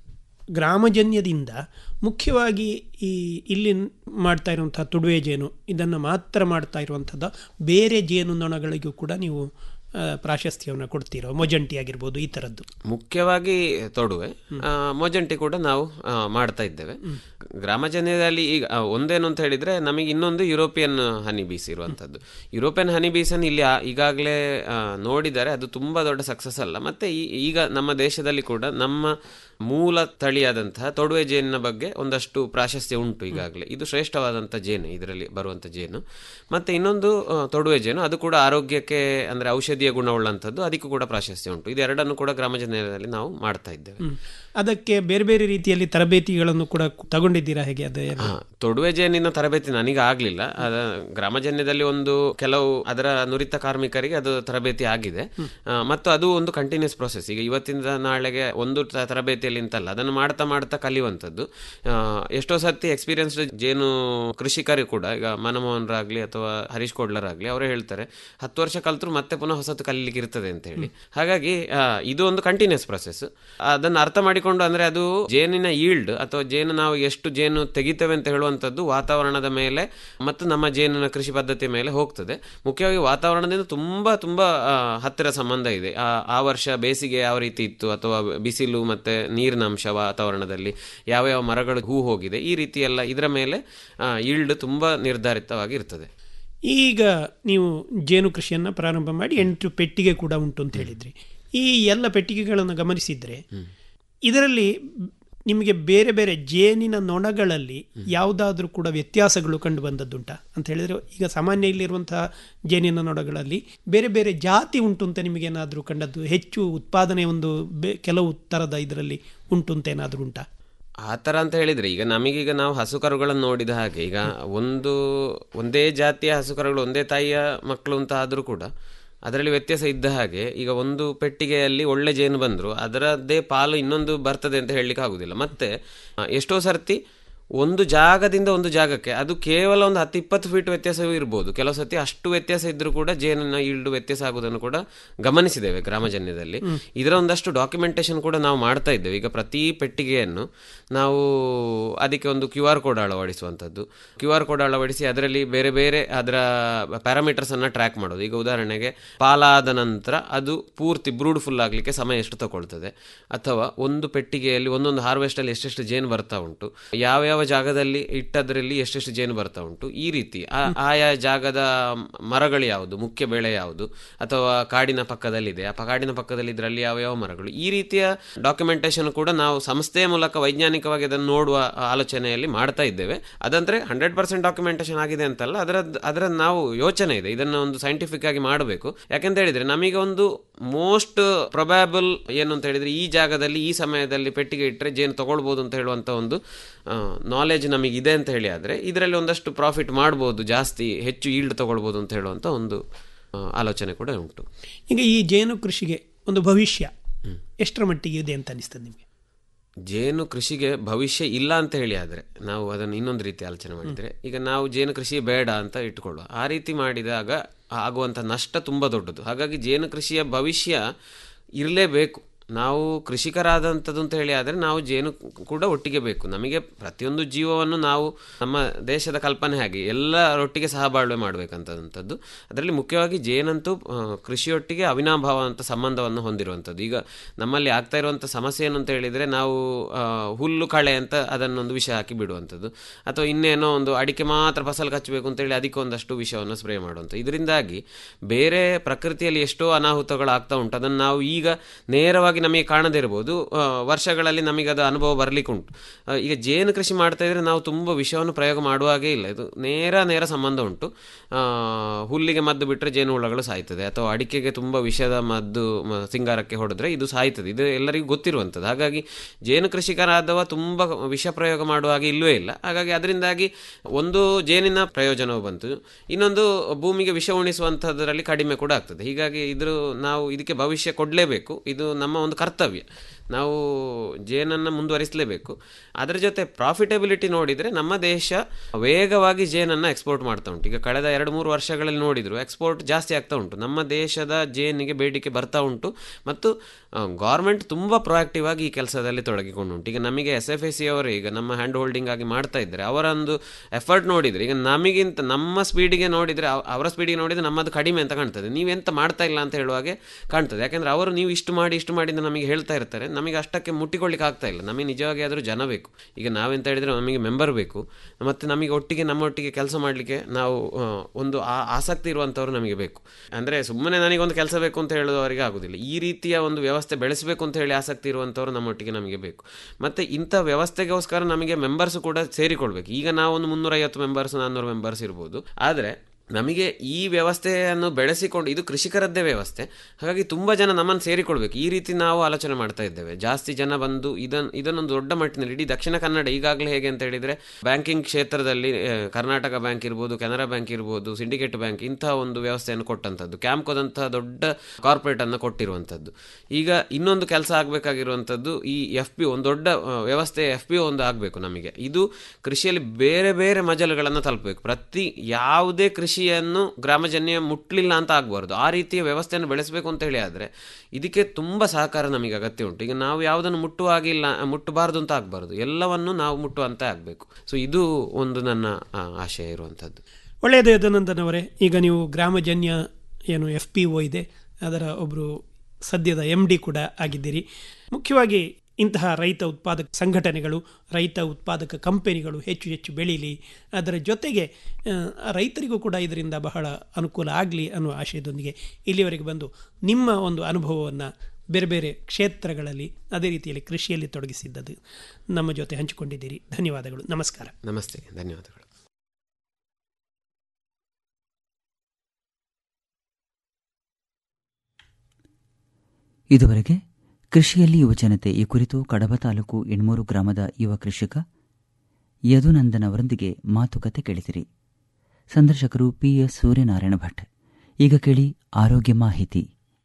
ಗ್ರಾಮಜನ್ಯದಿಂದ ಮುಖ್ಯವಾಗಿ ಈ ಇಲ್ಲಿ ಮಾಡ್ತಾ ಇರುವಂತಹ ತುಡುವೆ ಜೇನು ಇದನ್ನು ಮಾತ್ರ ಮಾಡ್ತಾ ಇರುವಂಥದ್ದು ಬೇರೆ ಜೇನು ನೊಣಗಳಿಗೂ ಕೂಡ ನೀವು ಆ, ಪ್ರಾಶಸ್ತ್ಯವನ್ನು ಕೊಡ್ತೀರೋ ಮೊಜಂಟಿ ಆಗಿರ್ಬೋದು ಈ ಥರದ್ದು ಮುಖ್ಯವಾಗಿ ತೊಡುವೆ ಆ, ಮೊಜಂಟಿ ಕೂಡ ನಾವು ಆ, ಮಾಡ್ತಾ ಇದ್ದೇವೆ ಗ್ರಾಮಜನ್ಯದಲ್ಲಿ ಈಗ ಆ, ಒಂದೇನು ಅಂತ ಹೇಳಿದ್ರೆ ನಮಗೆ ಇನ್ನೊಂದು ಯುರೋಪಿಯನ್ ಹನಿ ಬೀಸ್ ಇರುವಂಥದ್ದು ಯುರೋಪಿಯನ್ ಹನಿ ಬೀಸನ್ನು ಇಲ್ಲಿ ಆ- ಈಗಾಗಲೇ ಆ, ನೋಡಿದ್ದಾರೆ ಅದು ತುಂಬಾ ದೊಡ್ಡ ಸಕ್ಸಸ್ ಅಲ್ಲ ಮತ್ತೆ ಈ- ಈಗ ನಮ್ಮ ದೇಶದಲ್ಲಿ ಕೂಡ ನಮ್ಮ ಮೂಲ ತಳಿಯಾದಂತಹ ತೊಡುವೆ ಜೇನಿನ ಬಗ್ಗೆ ಒಂದಷ್ಟು ಪ್ರಾಶಸ್ತ್ಯ ಉಂಟು ಈಗಾಗಲೇ ಇದು ಶ್ರೇಷ್ಠವಾದಂಥ ಜೇನು ಇದರಲ್ಲಿ ಬರುವಂಥ ಜೇನು ಮತ್ತೆ ಇನ್ನೊಂದು ಆ, ತೊಡುವೆ ಜೇನು ಅದು ಕೂಡ ಆರೋಗ್ಯಕ್ಕೆ ಅಂದ್ರೆ ಔಷಧೀಯ ಗುಣವುಳ್ಳಂಥದ್ದು ಅದಕ್ಕೂ ಕೂಡ ಪ್ರಾಶಸ್ತ್ಯ ಉಂಟು ಇದೆರಡನ್ನು ಕೂಡ ಗ್ರಾಮಜನ್ಯದಲ್ಲಿ ನಾವು ಮಾಡ್ತಾ ಇದ್ದೇವೆ ಹ್ಮ್. ಅದಕ್ಕೆ ಬೇರೆ ಬೇರೆ ರೀತಿಯಲ್ಲಿ ತರಬೇತಿಗಳನ್ನು ಕೂಡ ತಗೊಂಡಿದ್ದೀರಾ ಹೇಗೆ ಅದೇ ಹಾ, ತೊಡುವೆ ಜೇನಿನ ತರಬೇತಿ ನನಗೆ ಆಗಲಿಲ್ಲ ಅದ ಗ್ರಾಮಜನ್ಯದಲ್ಲಿ ಒಂದು ಕೆಲವು ಅದರ ನುರಿತ ಕಾರ್ಮಿಕರಿಗೆ ಅದು ತರಬೇತಿ ಆಗಿದೆ ಆ, ಮತ್ತು ಅದು ಒಂದು ಕಂಟಿನ್ಯೂಸ್ ಪ್ರೊಸೆಸ್ ಈಗ ಇವತ್ತಿಂದ ನಾಳೆಗೆ ಒಂದು ತ- ತರಬೇತಿಯಲ್ಲಿ ಅಂತಲ್ಲ ಅದನ್ನು ಮಾಡ್ತಾ ಮಾಡ್ತಾ ಕಲಿಯುವಂಥದ್ದು ಆ, ಎಷ್ಟೋ ಸರ್ತಿ ಎಕ್ಸ್ಪೀರಿಯನ್ಸ್ಡ್ ಜೇನು ಕೃಷಿಕರು ಕೂಡ ಈಗ ಮನಮೋಹನ್ರಾಗ್ಲಿ ಅಥವಾ ಹರೀಶ್ ಕೋಡ್ಲರಾಗ್ಲಿ ಅವರೇ ಹೇಳ್ತಾರೆ ಹತ್ತು ವರ್ಷ ಕಲ್ತರು ಮತ್ತೆ ಪುನಃ ಹೊಸತು ಕಲೀಲಿಕ್ಕೆ ಇರ್ತದೆ ಅಂತ ಹೇಳಿ ಹಾಗಾಗಿ ಆ, ಇದು ಒಂದು ಕಂಟಿನ್ಯೂಸ್ ಪ್ರೊಸೆಸ್ ಅದನ್ನು ಅರ್ಥ ಮಾಡಿಕೊಂಡು ಅಂದ್ರೆ ಅದು ಜೇನಿನ ಈಲ್ಡ್ ಅಥವಾ ಜೇನು ನಾವು ಎಷ್ಟು ಜೇನು ತೆಗಿತೇವೆ ಅಂತ ಹೇಳುವಂಥದ್ದು ವಾತಾವರಣದ ಮೇಲೆ ಮತ್ತು ನಮ್ಮ ಜೇನಿನ ಕೃಷಿ ಪದ್ಧತಿಯ ಮೇಲೆ ಹೋಗ್ತದೆ ಮುಖ್ಯವಾಗಿ ವಾತಾವರಣದಿಂದ ತುಂಬಾ ತುಂಬಾ ಆ, ಹತ್ತಿರ ಸಂಬಂಧ ಇದೆ ಆ ಆ ವರ್ಷ ಬೇಸಿಗೆ ಯಾವ ರೀತಿ ಇತ್ತು ಅಥವಾ ಬಿಸಿಲು ಮತ್ತೆ ನೀರಿನ ಅಂಶ ವಾತಾವರಣದಲ್ಲಿ ಯಾವ ಯಾವ ಮರಗಳು ಹೂ ಹೋಗಿದೆ ಈ ರೀತಿ ಎಲ್ಲ ಇದರ ಮೇಲೆ ಈಲ್ಡ್ ತುಂಬಾ ನಿರ್ಧಾರಿತವಾಗಿ ಇರ್ತದೆ ಈಗ ನೀವು ಜೇನು ಕೃಷಿಯನ್ನು ಪ್ರಾರಂಭ ಮಾಡಿ ಎಂಟು ಪೆಟ್ಟಿಗೆ ಕೂಡ ಉಂಟು ಅಂತ ಹೇಳಿದ್ರಿ ಈ ಎಲ್ಲ ಪೆಟ್ಟಿಗೆಗಳನ್ನು ಗಮನಿಸಿದರೆ ಇದರಲ್ಲಿ ನಿಮಗೆ ಬೇರೆ ಬೇರೆ ಜೇನಿನ ನೊಣಗಳಲ್ಲಿ ಯಾವುದಾದ್ರೂ ಕೂಡ ವ್ಯತ್ಯಾಸಗಳು ಕಂಡು ಬಂದದ್ದುಂಟಾ ಅಂತ ಹೇಳಿದ್ರೆ ಈಗ ಸಾಮಾನ್ಯ ಇಲ್ಲಿರುವಂತಹ ಜೇನಿನ ನೊಣಗಳಲ್ಲಿ ಬೇರೆ ಬೇರೆ ಜಾತಿ ಉಂಟು ಅಂತ ನಿಮಗೇನಾದರೂ ಕಂಡದ್ದು ಹೆಚ್ಚು ಉತ್ಪಾದನೆ ಒಂದು ಬೆ- ಕೆಲವು ಥರದ ಇದರಲ್ಲಿ ಉಂಟು ಅಂತ ಏನಾದರೂ ಉಂಟಾ ಆ ಥರ ಅಂತ ಹೇಳಿದ್ರೆ ಈಗ ನಮಗೀಗ ನಾವು ಹಸುಕರುಗಳನ್ನು ನೋಡಿದ ಹಾಗೆ ಈಗ ಒಂದು ಒಂದೇ ಜಾತಿಯ ಹಸುಕರುಗಳು ಒಂದೇ ತಾಯಿಯ ಮಕ್ಕಳು ಅಂತ ಆದರೂ ಕೂಡ ಅದರಲ್ಲಿ ವ್ಯತ್ಯಾಸ ಇದ್ದ ಹಾಗೆ ಈಗ ಒಂದು ಪೆಟ್ಟಿಗೆಯಲ್ಲಿ ಒಳ್ಳೆ ಜೇನು ಬಂದರೂ ಅದರದ್ದೇ ಪಾಲು ಇನ್ನೊಂದು ಬರ್ತದೆ ಅಂತ ಹೇಳಲಿಕ್ಕೆ ಆಗುದಿಲ್ಲ ಮತ್ತೆ ಆ, ಎಷ್ಟೋ ಸರ್ತಿ ಒಂದು ಜಾಗದಿಂದ ಒಂದು ಜಾಗಕ್ಕೆ ಅದು ಕೇವಲ ಒಂದು ಹತ್ತು ಇಪ್ಪತ್ತು ಫೀಟ್ ವ್ಯತ್ಯಾಸವೂ ಇರ್ಬೋದು ಕೆಲವು ಸತಿ ಅಷ್ಟು ವ್ಯತ್ಯಾಸ ಇದ್ರೂ ಕೂಡ ಜೇನಿನ ಈಲ್ಡ್ ವ್ಯತ್ಯಾಸ ಆಗುವುದನ್ನು ಕೂಡ ಗಮನಿಸಿದ್ದೇವೆ ಗ್ರಾಮಜನ್ಯದಲ್ಲಿ ಇದರ ಒಂದಷ್ಟು ಡಾಕ್ಯುಮೆಂಟೇಶನ್ ಕೂಡ ನಾವು ಮಾಡ್ತಾ ಇದ್ದೇವೆ ಈಗ ಪ್ರತಿ ಪೆಟ್ಟಿಗೆಯನ್ನು ನಾವು ಅದಕ್ಕೆ ಒಂದು ಕ್ಯೂ ಆರ್ ಕೋಡ್ ಅಳವಡಿಸುವಂಥದ್ದು ಕ್ಯೂ ಆರ್ ಕೋಡ್ ಅಳವಡಿಸಿ ಅದರಲ್ಲಿ ಬೇರೆ ಬೇರೆ ಅದರ ಪ್ಯಾರಾಮೀಟರ್ಸ್ ಅನ್ನ ಟ್ರ್ಯಾಕ್ ಮಾಡೋದು ಈಗ ಉದಾಹರಣೆಗೆ ಪಾಲಾದ ನಂತರ ಅದು ಪೂರ್ತಿ ಬ್ರೂಡ್ ಫುಲ್ ಆಗಲಿಕ್ಕೆ ಸಮಯ ಎಷ್ಟು ತಗೊಳ್ತದೆ ಅಥವಾ ಒಂದು ಪೆಟ್ಟಿಗೆಯಲ್ಲಿ ಒಂದೊಂದು ಹಾರ್ವೆಸ್ಟ್ ಅಲ್ಲಿ ಎಷ್ಟೆಷ್ಟು ಜೇನು ಬರ್ತಾ ಉಂಟು ಯಾವ ಯಾವ ಜಾಗದಲ್ಲಿ ಇಟ್ಟದ್ರಲ್ಲಿ ಎಷ್ಟೆಷ್ಟು ಜೇನು ಬರ್ತಾ ಉಂಟು ಈ ರೀತಿ ಆ- ಆಯಾ ಜಾಗದ ಮರಗಳು ಯಾವುದು ಮುಖ್ಯ ಬೆಳೆ ಯಾವುದು ಅಥವಾ ಕಾಡಿನ ಪಕ್ಕದಲ್ಲಿದೆ ಆ ಪ- ಕಾಡಿನ ಪಕ್ಕದಲ್ಲಿ ಇದರಲ್ಲಿ ಯಾವ ಯಾವ ಮರಗಳು ಈ ರೀತಿಯ ಡಾಕ್ಯುಮೆಂಟೇಶನ್ ಕೂಡ ನಾವು ಸಂಸ್ಥೆಯ ಮೂಲಕ ವೈಜ್ಞಾನಿಕವಾಗಿ ಅದನ್ನು ನೋಡುವ ಆಲೋಚನೆಯಲ್ಲಿ ಮಾಡ್ತಾ ಇದ್ದೇವೆ ಅದಂದ್ರೆ ಹಂಡ್ರೆಡ್ ಪರ್ಸೆಂಟ್ ಡಾಕ್ಯುಮೆಂಟೇಶನ್ ಆಗಿದೆ ಅಂತಲ್ಲ ಅದರ ಅದರ ನಾವು ಯೋಚನೆ ಇದೆ ಇದನ್ನು ಒಂದು ಸೈಂಟಿಫಿಕ್ ಆಗಿ ಮಾಡಬೇಕು ಯಾಕೆಂತ ಹೇಳಿದ್ರೆ ನಮಗೆ ಒಂದು ಮೋಸ್ಟ್ ಪ್ರೊಬ್ಯಾಬಲ್ ಏನು ಅಂತ ಹೇಳಿದ್ರೆ ಈ ಜಾಗದಲ್ಲಿ ಈ ಸಮಯದಲ್ಲಿ ಪೆಟ್ಟಿಗೆ ಇಟ್ಟರೆ ಜೇನು ತಗೊಳ್ಬೋದು ಅಂತ ಹೇಳುವಂತ ಒಂದು ನಾಲೆಜ್ ನಮಗೆ ಇದೆ ಅಂತ ಹೇಳಿ ಆದ್ರೆ ಇದರಲ್ಲಿ ಒಂದಷ್ಟು ಪ್ರಾಫಿಟ್ ಮಾಡ್ಬೋದು ಜಾಸ್ತಿ ಹೆಚ್ಚು ಈಲ್ಡ್ ತಗೊಳ್ಬೋದು ಅಂತ ಹೇಳುವಂತ ಒಂದು ಆ, ಆಲೋಚನೆ ಕೂಡ ಉಂಟು ಈಗ ಈ ಜೇನು ಕೃಷಿಗೆ ಒಂದು ಭವಿಷ್ಯ ಎಷ್ಟರ ಮಟ್ಟಿಗೆ ಇದೆ ಅಂತ ಅನಿಸ್ತದೆ ನಿಮಗೆ ಜೇನು ಕೃಷಿಗೆ ಭವಿಷ್ಯ ಇಲ್ಲ ಅಂತ ಹೇಳಿ ಆದರೆ ನಾವು ಅದನ್ನು ಇನ್ನೊಂದು ರೀತಿ ಆಲೋಚನೆ ಮಾಡಿದರೆ ಈಗ ನಾವು ಜೇನು ಕೃಷಿ ಬೇಡ ಅಂತ ಇಟ್ಕೊಳ್ಳುವ ಆ ರೀತಿ ಮಾಡಿದಾಗ ಆಗುವಂಥ ನಷ್ಟ ತುಂಬ ದೊಡ್ಡದು ಹಾಗಾಗಿ ಜೇನು ಕೃಷಿಯ ಭವಿಷ್ಯ ಇರಲೇಬೇಕು ನಾವು ಕೃಷಿಕರಾದಂಥದ್ದು ಅಂತ ಹೇಳಿ ಆದರೆ ನಾವು ಜೇನು ಕೂಡ ಒಟ್ಟಿಗೆ ಬೇಕು ನಮಗೆ ಪ್ರತಿಯೊಂದು ಜೀವವನ್ನು ನಾವು ನಮ್ಮ ದೇಶದ ಕಲ್ಪನೆ ಹಾಗೆ ಎಲ್ಲರೊಟ್ಟಿಗೆ ಸಹಬಾಳ್ವೆ ಮಾಡಬೇಕಂತದಂಥದ್ದು ಅದರಲ್ಲಿ ಮುಖ್ಯವಾಗಿ ಜೇನಂತೂ ಆ, ಕೃಷಿಯೊಟ್ಟಿಗೆ ಅವಿನಾಭಾವ ಅಂತ ಸಂಬಂಧವನ್ನು ಹೊಂದಿರುವಂಥದ್ದು ಈಗ ನಮ್ಮಲ್ಲಿ ಆಗ್ತಾ ಇರುವಂಥ ಸಮಸ್ಯೆ ಏನು ಅಂತ ಹೇಳಿದರೆ ನಾವು ಆ, ಹುಲ್ಲು ಕಳೆ ಅಂತ ಅದನ್ನೊಂದು ವಿಷ ಹಾಕಿ ಬಿಡುವಂಥದ್ದು ಅಥವಾ ಇನ್ನೇನೋ ಒಂದು ಅಡಿಕೆ ಮಾತ್ರ ಫಸಲು ಕಚ್ಚಬೇಕು ಅಂತೇಳಿ ಅದಕ್ಕೆ ಒಂದಷ್ಟು ವಿಷವನ್ನು ಸ್ಪ್ರೇ ಮಾಡುವಂಥ ಇದರಿಂದಾಗಿ ಬೇರೆ ಪ್ರಕೃತಿಯಲ್ಲಿ ಎಷ್ಟೋ ಅನಾಹುತಗಳು ಆಗ್ತಾ ಉಂಟು ಅದನ್ನು ನಾವು ಈಗ ನೇರವಾಗಿ ನಮಗೆ ಕಾಣದೇ ಇರಬಹುದು ಆ, ವರ್ಷಗಳಲ್ಲಿ ನಮಗೆ ಅದು ಅನುಭವ ಬರ್ಲಿಕ್ಕೆ ಉಂಟು ಆ, ಈಗ ಜೇನು ಕೃಷಿ ಮಾಡ್ತಾ ಇದ್ರೆ ನಾವು ತುಂಬ ವಿಷವನ್ನು ಪ್ರಯೋಗ ಮಾಡುವಾಗೇ ಇಲ್ಲ ಇದು ನೇರ ನೇರ ಸಂಬಂಧ ಉಂಟು ಆ, ಹುಲ್ಲಿಗೆ ಮದ್ದು ಬಿಟ್ಟರೆ ಜೇನು ಹುಳಗಳು ಸಾಯ್ತದೆ ಅಥವಾ ಅಡಿಕೆಗೆ ತುಂಬ ವಿಷದ ಮದ್ದು ಮ- ಸಿಂಗಾರಕ್ಕೆ ಹೊಡೆದ್ರೆ ಇದು ಸಾಯ್ತದೆ ಇದು ಎಲ್ಲರಿಗೂ ಗೊತ್ತಿರುವಂಥದ್ದು ಹಾಗಾಗಿ ಜೇನು ಕೃಷಿಕರಾದವ ತುಂಬ ವಿಷ ಪ್ರಯೋಗ ಮಾಡುವ ಹಾಗೆ ಇಲ್ಲವೇ ಇಲ್ಲ ಹಾಗಾಗಿ ಅದರಿಂದಾಗಿ ಒಂದು ಜೇನಿನ ಪ್ರಯೋಜನವು ಬಂತು ಇನ್ನೊಂದು ಭೂಮಿಗೆ ವಿಷ ಉಣಿಸುವಂಥದ್ರಲ್ಲಿ ಕಡಿಮೆ ಕೂಡ ಆಗ್ತದೆ ಹೀಗಾಗಿ ಇದ್ರ ನಾವು ಇದಕ್ಕೆ ಭವಿಷ್ಯ ಕೊಡಲೇಬೇಕು ಇದು ನಮ್ಮ ಒಂದು ಕರ್ತವ್ಯ ನಾವು ಜೇನನ್ನು ಮುಂದುವರಿಸಲೇಬೇಕು ಅದರ ಜೊತೆ ಪ್ರಾಫಿಟಬಿಲಿಟಿ ನೋಡಿದರೆ ನಮ್ಮ ದೇಶ ವೇಗವಾಗಿ ಜೇನನ್ನು ಎಕ್ಸ್ಪೋರ್ಟ್ ಮಾಡ್ತಾ ಉಂಟು ಈಗ ಕಳೆದ ಎರಡು ಮೂರು ವರ್ಷಗಳಲ್ಲಿ ನೋಡಿದ್ರು ಎಕ್ಸ್ಪೋರ್ಟ್ ಜಾಸ್ತಿ ಆಗ್ತಾ ಉಂಟು ನಮ್ಮ ದೇಶದ ಜೇನಿಗೆ ಬೇಡಿಕೆ ಬರ್ತಾ ಉಂಟು ಮತ್ತು ಗೌರ್ಮೆಂಟ್ ತುಂಬ ಪ್ರೊಆಕ್ಟಿವ್ ಆಗಿ ಈ ಕೆಲಸದಲ್ಲಿ ತೊಡಗಿಕೊಂಡು ಉಂಟು ಈಗ ನಮಗೆ ಎಸ್ ಎಫ್ ಎ ಸಿ ಅವರು ಈಗ ನಮ್ಮ ಹ್ಯಾಂಡ್ ಹೋಲ್ಡಿಂಗ್ ಆಗಿ ಮಾಡ್ತಾ ಇದ್ದಾರೆ ಅವರೊಂದು ಎಫರ್ಟ್ ನೋಡಿದರೆ ಈಗ ನಮಗಿಂತ ನಮ್ಮ ಸ್ಪೀಡಿಗೆ ನೋಡಿದರೆ ಅವ- ಅವರ ಸ್ಪೀಡಿಗೆ ನೋಡಿದರೆ ನಮ್ಮದು ಕಡಿಮೆ ಅಂತ ಕಾಣ್ತದೆ ನೀವೆಂತ ಮಾಡ್ತಾ ಇಲ್ಲ ಅಂತ ಹೇಳುವಾಗೆ ಕಾಣ್ತದೆ ಯಾಕೆಂದ್ರೆ ಅವರು ನೀವು ಇಷ್ಟು ಮಾಡಿ ಇಷ್ಟು ಮಾಡಿ ಅಂತ ನಮಗೆ ಹೇಳ್ತಾ ಇರ್ತಾರೆ ನಮಗೆ ಅಷ್ಟಕ್ಕೆ ಮುಟ್ಟಿಕೊಳ್ಳಿಕ್ಕೆ ಆಗ್ತಾ ಇಲ್ಲ ನಮಗೆ ನಿಜವಾಗಿ ಆದರೂ ಜನ ಬೇಕು ಈಗ ನಾವೆಂತ ಹೇಳಿದ್ರೆ ನಮಗೆ ಮೆಂಬರ್ ಬೇಕು ಮತ್ತೆ ನಮಗೆ ಒಟ್ಟಿಗೆ ನಮ್ಮೊಟ್ಟಿಗೆ ಕೆಲಸ ಮಾಡಲಿಕ್ಕೆ ನಾವು ಆ, ಒಂದು ಆ ಆಸಕ್ತಿ ಇರುವಂಥವ್ರು ನಮಗೆ ಬೇಕು ಅಂದರೆ ಸುಮ್ಮನೆ ನನಗೊಂದು ಕೆಲಸ ಬೇಕು ಅಂತ ಹೇಳುವವರಿಗೆ ಆಗುದಿಲ್ಲ ಈ ರೀತಿಯ ಒಂದು ವ್ಯವಸ್ಥೆ ಬೆಳೆಸಬೇಕು ಅಂತ ಹೇಳಿ ಆಸಕ್ತಿ ಇರುವಂಥವ್ರು ನಮ್ಮೊಟ್ಟಿಗೆ ನಮಗೆ ಬೇಕು ಮತ್ತೆ ಇಂಥ ವ್ಯವಸ್ಥೆಗೋಸ್ಕರ ನಮಗೆ ಮೆಂಬರ್ಸ್ ಕೂಡ ಸೇರಿಕೊಳ್ಬೇಕು ಈಗ ನಾವು ಒಂದು ಮುನ್ನೂರೈವತ್ತು ಮೆಂಬರ್ಸ್ ನಾನ್ನೂರು ಮೆಂಬರ್ಸ್ ಇರ್ಬೋದು ಆದರೆ ನಮಗೆ ಈ ವ್ಯವಸ್ಥೆಯನ್ನು ಬೆಳೆಸಿಕೊಂಡು ಇದು ಕೃಷಿಕರದ್ದೇ ವ್ಯವಸ್ಥೆ ಹಾಗಾಗಿ ತುಂಬ ಜನ ನಮ್ಮನ್ನು ಸೇರಿಕೊಳ್ಬೇಕು ಈ ರೀತಿ ನಾವು ಆಲೋಚನೆ ಮಾಡ್ತಾ ಇದ್ದೇವೆ ಜಾಸ್ತಿ ಜನ ಬಂದು ಇದನ್ನು ಇದನ್ನೊಂದು ದೊಡ್ಡ ಮಟ್ಟಿನಲ್ಲಿ ಇಡೀ ದಕ್ಷಿಣ ಕನ್ನಡ ಈಗಾಗಲೇ ಹೇಗೆ ಅಂತ ಹೇಳಿದರೆ ಬ್ಯಾಂಕಿಂಗ್ ಕ್ಷೇತ್ರದಲ್ಲಿ ಆ, ಕರ್ನಾಟಕ ಬ್ಯಾಂಕ್ ಇರ್ಬೋದು ಕೆನರಾ ಬ್ಯಾಂಕ್ ಇರ್ಬೋದು ಸಿಂಡಿಕೇಟ್ ಬ್ಯಾಂಕ್ ಇಂತಹ ಒಂದು ವ್ಯವಸ್ಥೆಯನ್ನು ಕೊಟ್ಟಂಥದ್ದು ಕ್ಯಾಂಪ್ಕೋದಂತಹ ದೊಡ್ಡ ಕಾರ್ಪೊರೇಟ್ ಅನ್ನು ಕೊಟ್ಟಿರುವಂಥದ್ದು ಈಗ ಇನ್ನೊಂದು ಕೆಲಸ ಆಗಬೇಕಾಗಿರುವಂಥದ್ದು ಈ ಎಫ್ ಪಿ ಒಂದು ದೊಡ್ಡ ಆ, ವ್ಯವಸ್ಥೆ ಎಫ್ ಪಿ ಒಂದು ಆಗಬೇಕು ನಮಗೆ ಇದು ಕೃಷಿಯಲ್ಲಿ ಬೇರೆ ಬೇರೆ ಮಜಲುಗಳನ್ನು ತಲುಪಬೇಕು ಪ್ರತಿ ಯಾವುದೇ ಕೃಷಿಯನ್ನು ಗ್ರಾಮಜನ್ಯ ಮುಟ್ಲಿಲ್ಲ ಅಂತ ಆಗಬಾರ್ದು ಆ ರೀತಿಯ ವ್ಯವಸ್ಥೆಯನ್ನು ಬೆಳೆಸಬೇಕು ಅಂತ ಹೇಳಿ ಆದರೆ ಇದಕ್ಕೆ ತುಂಬ ಸಹಕಾರ ನಮಗೆ ಅಗತ್ಯ ಉಂಟು ಈಗ ನಾವು ಯಾವುದನ್ನು ಮುಟ್ಟುವಾಗಿಲ್ಲ ಮುಟ್ಟಬಾರ್ದು ಅಂತ ಆಗಬಾರ್ದು ಎಲ್ಲವನ್ನು ನಾವು ಮುಟ್ಟುವಂತೆ ಆಗಬೇಕು ಸೊ ಇದು ಒಂದು ನನ್ನ ಆ, ಆಶಯ ಇರುವಂಥದ್ದು ಒಳ್ಳೆಯದು ಯದನಂದನವರೇ ಈಗ ನೀವು ಗ್ರಾಮಜನ್ಯ ಏನು ಎಫ್ ಪಿ ಒ ಇದೆ ಅದರ ಒಬ್ಬರು ಸದ್ಯದ ಎಮ್ ಡಿ ಕೂಡ ಆಗಿದ್ದೀರಿ ಮುಖ್ಯವಾಗಿ ಇಂತಹ ರೈತ ಉತ್ಪಾದಕ ಸಂಘಟನೆಗಳು ರೈತ ಉತ್ಪಾದಕ ಕಂಪನಿಗಳು ಹೆಚ್ಚು ಹೆಚ್ಚು ಬೆಳೀಲಿ ಅದರ ಜೊತೆಗೆ ಆ, ರೈತರಿಗೂ ಕೂಡ ಇದರಿಂದ ಬಹಳ ಅನುಕೂಲ ಆಗಲಿ ಅನ್ನುವ ಆಶಯದೊಂದಿಗೆ ಇಲ್ಲಿವರೆಗೆ ಬಂದು ನಿಮ್ಮ ಒಂದು ಅನುಭವವನ್ನು ಬೇರೆ ಬೇರೆ ಕ್ಷೇತ್ರಗಳಲ್ಲಿ ಅದೇ ರೀತಿಯಲ್ಲಿ ಕೃಷಿಯಲ್ಲಿ ತೊಡಗಿಸಿದ್ದದು ನಮ್ಮ ಜೊತೆ ಹಂಚಿಕೊಂಡಿದ್ದೀರಿ ಧನ್ಯವಾದಗಳು ನಮಸ್ಕಾರ ನಮಸ್ತೆ ಧನ್ಯವಾದಗಳು ಇದುವರೆಗೆ ಕೃಷಿಯಲ್ಲಿ ಯುವಜನತೆ ಈ ಕುರಿತು ಕಡಬ ತಾಲೂಕು ಎಣ್ಮೂರು ಗ್ರಾಮದ ಯುವ ಕೃಷಿಕ ಯದುನಂದನ್ ಅವರೊಂದಿಗೆ ಮಾತುಕತೆ ಕೇಳಿದಿರಿ ಸಂದರ್ಶಕರು ಪಿಎಸ್ ಸೂರ್ಯನಾರಾಯಣ ಭಟ್ ಈಗ ಕೇಳಿ ಆರೋಗ್ಯ ಮಾಹಿತಿ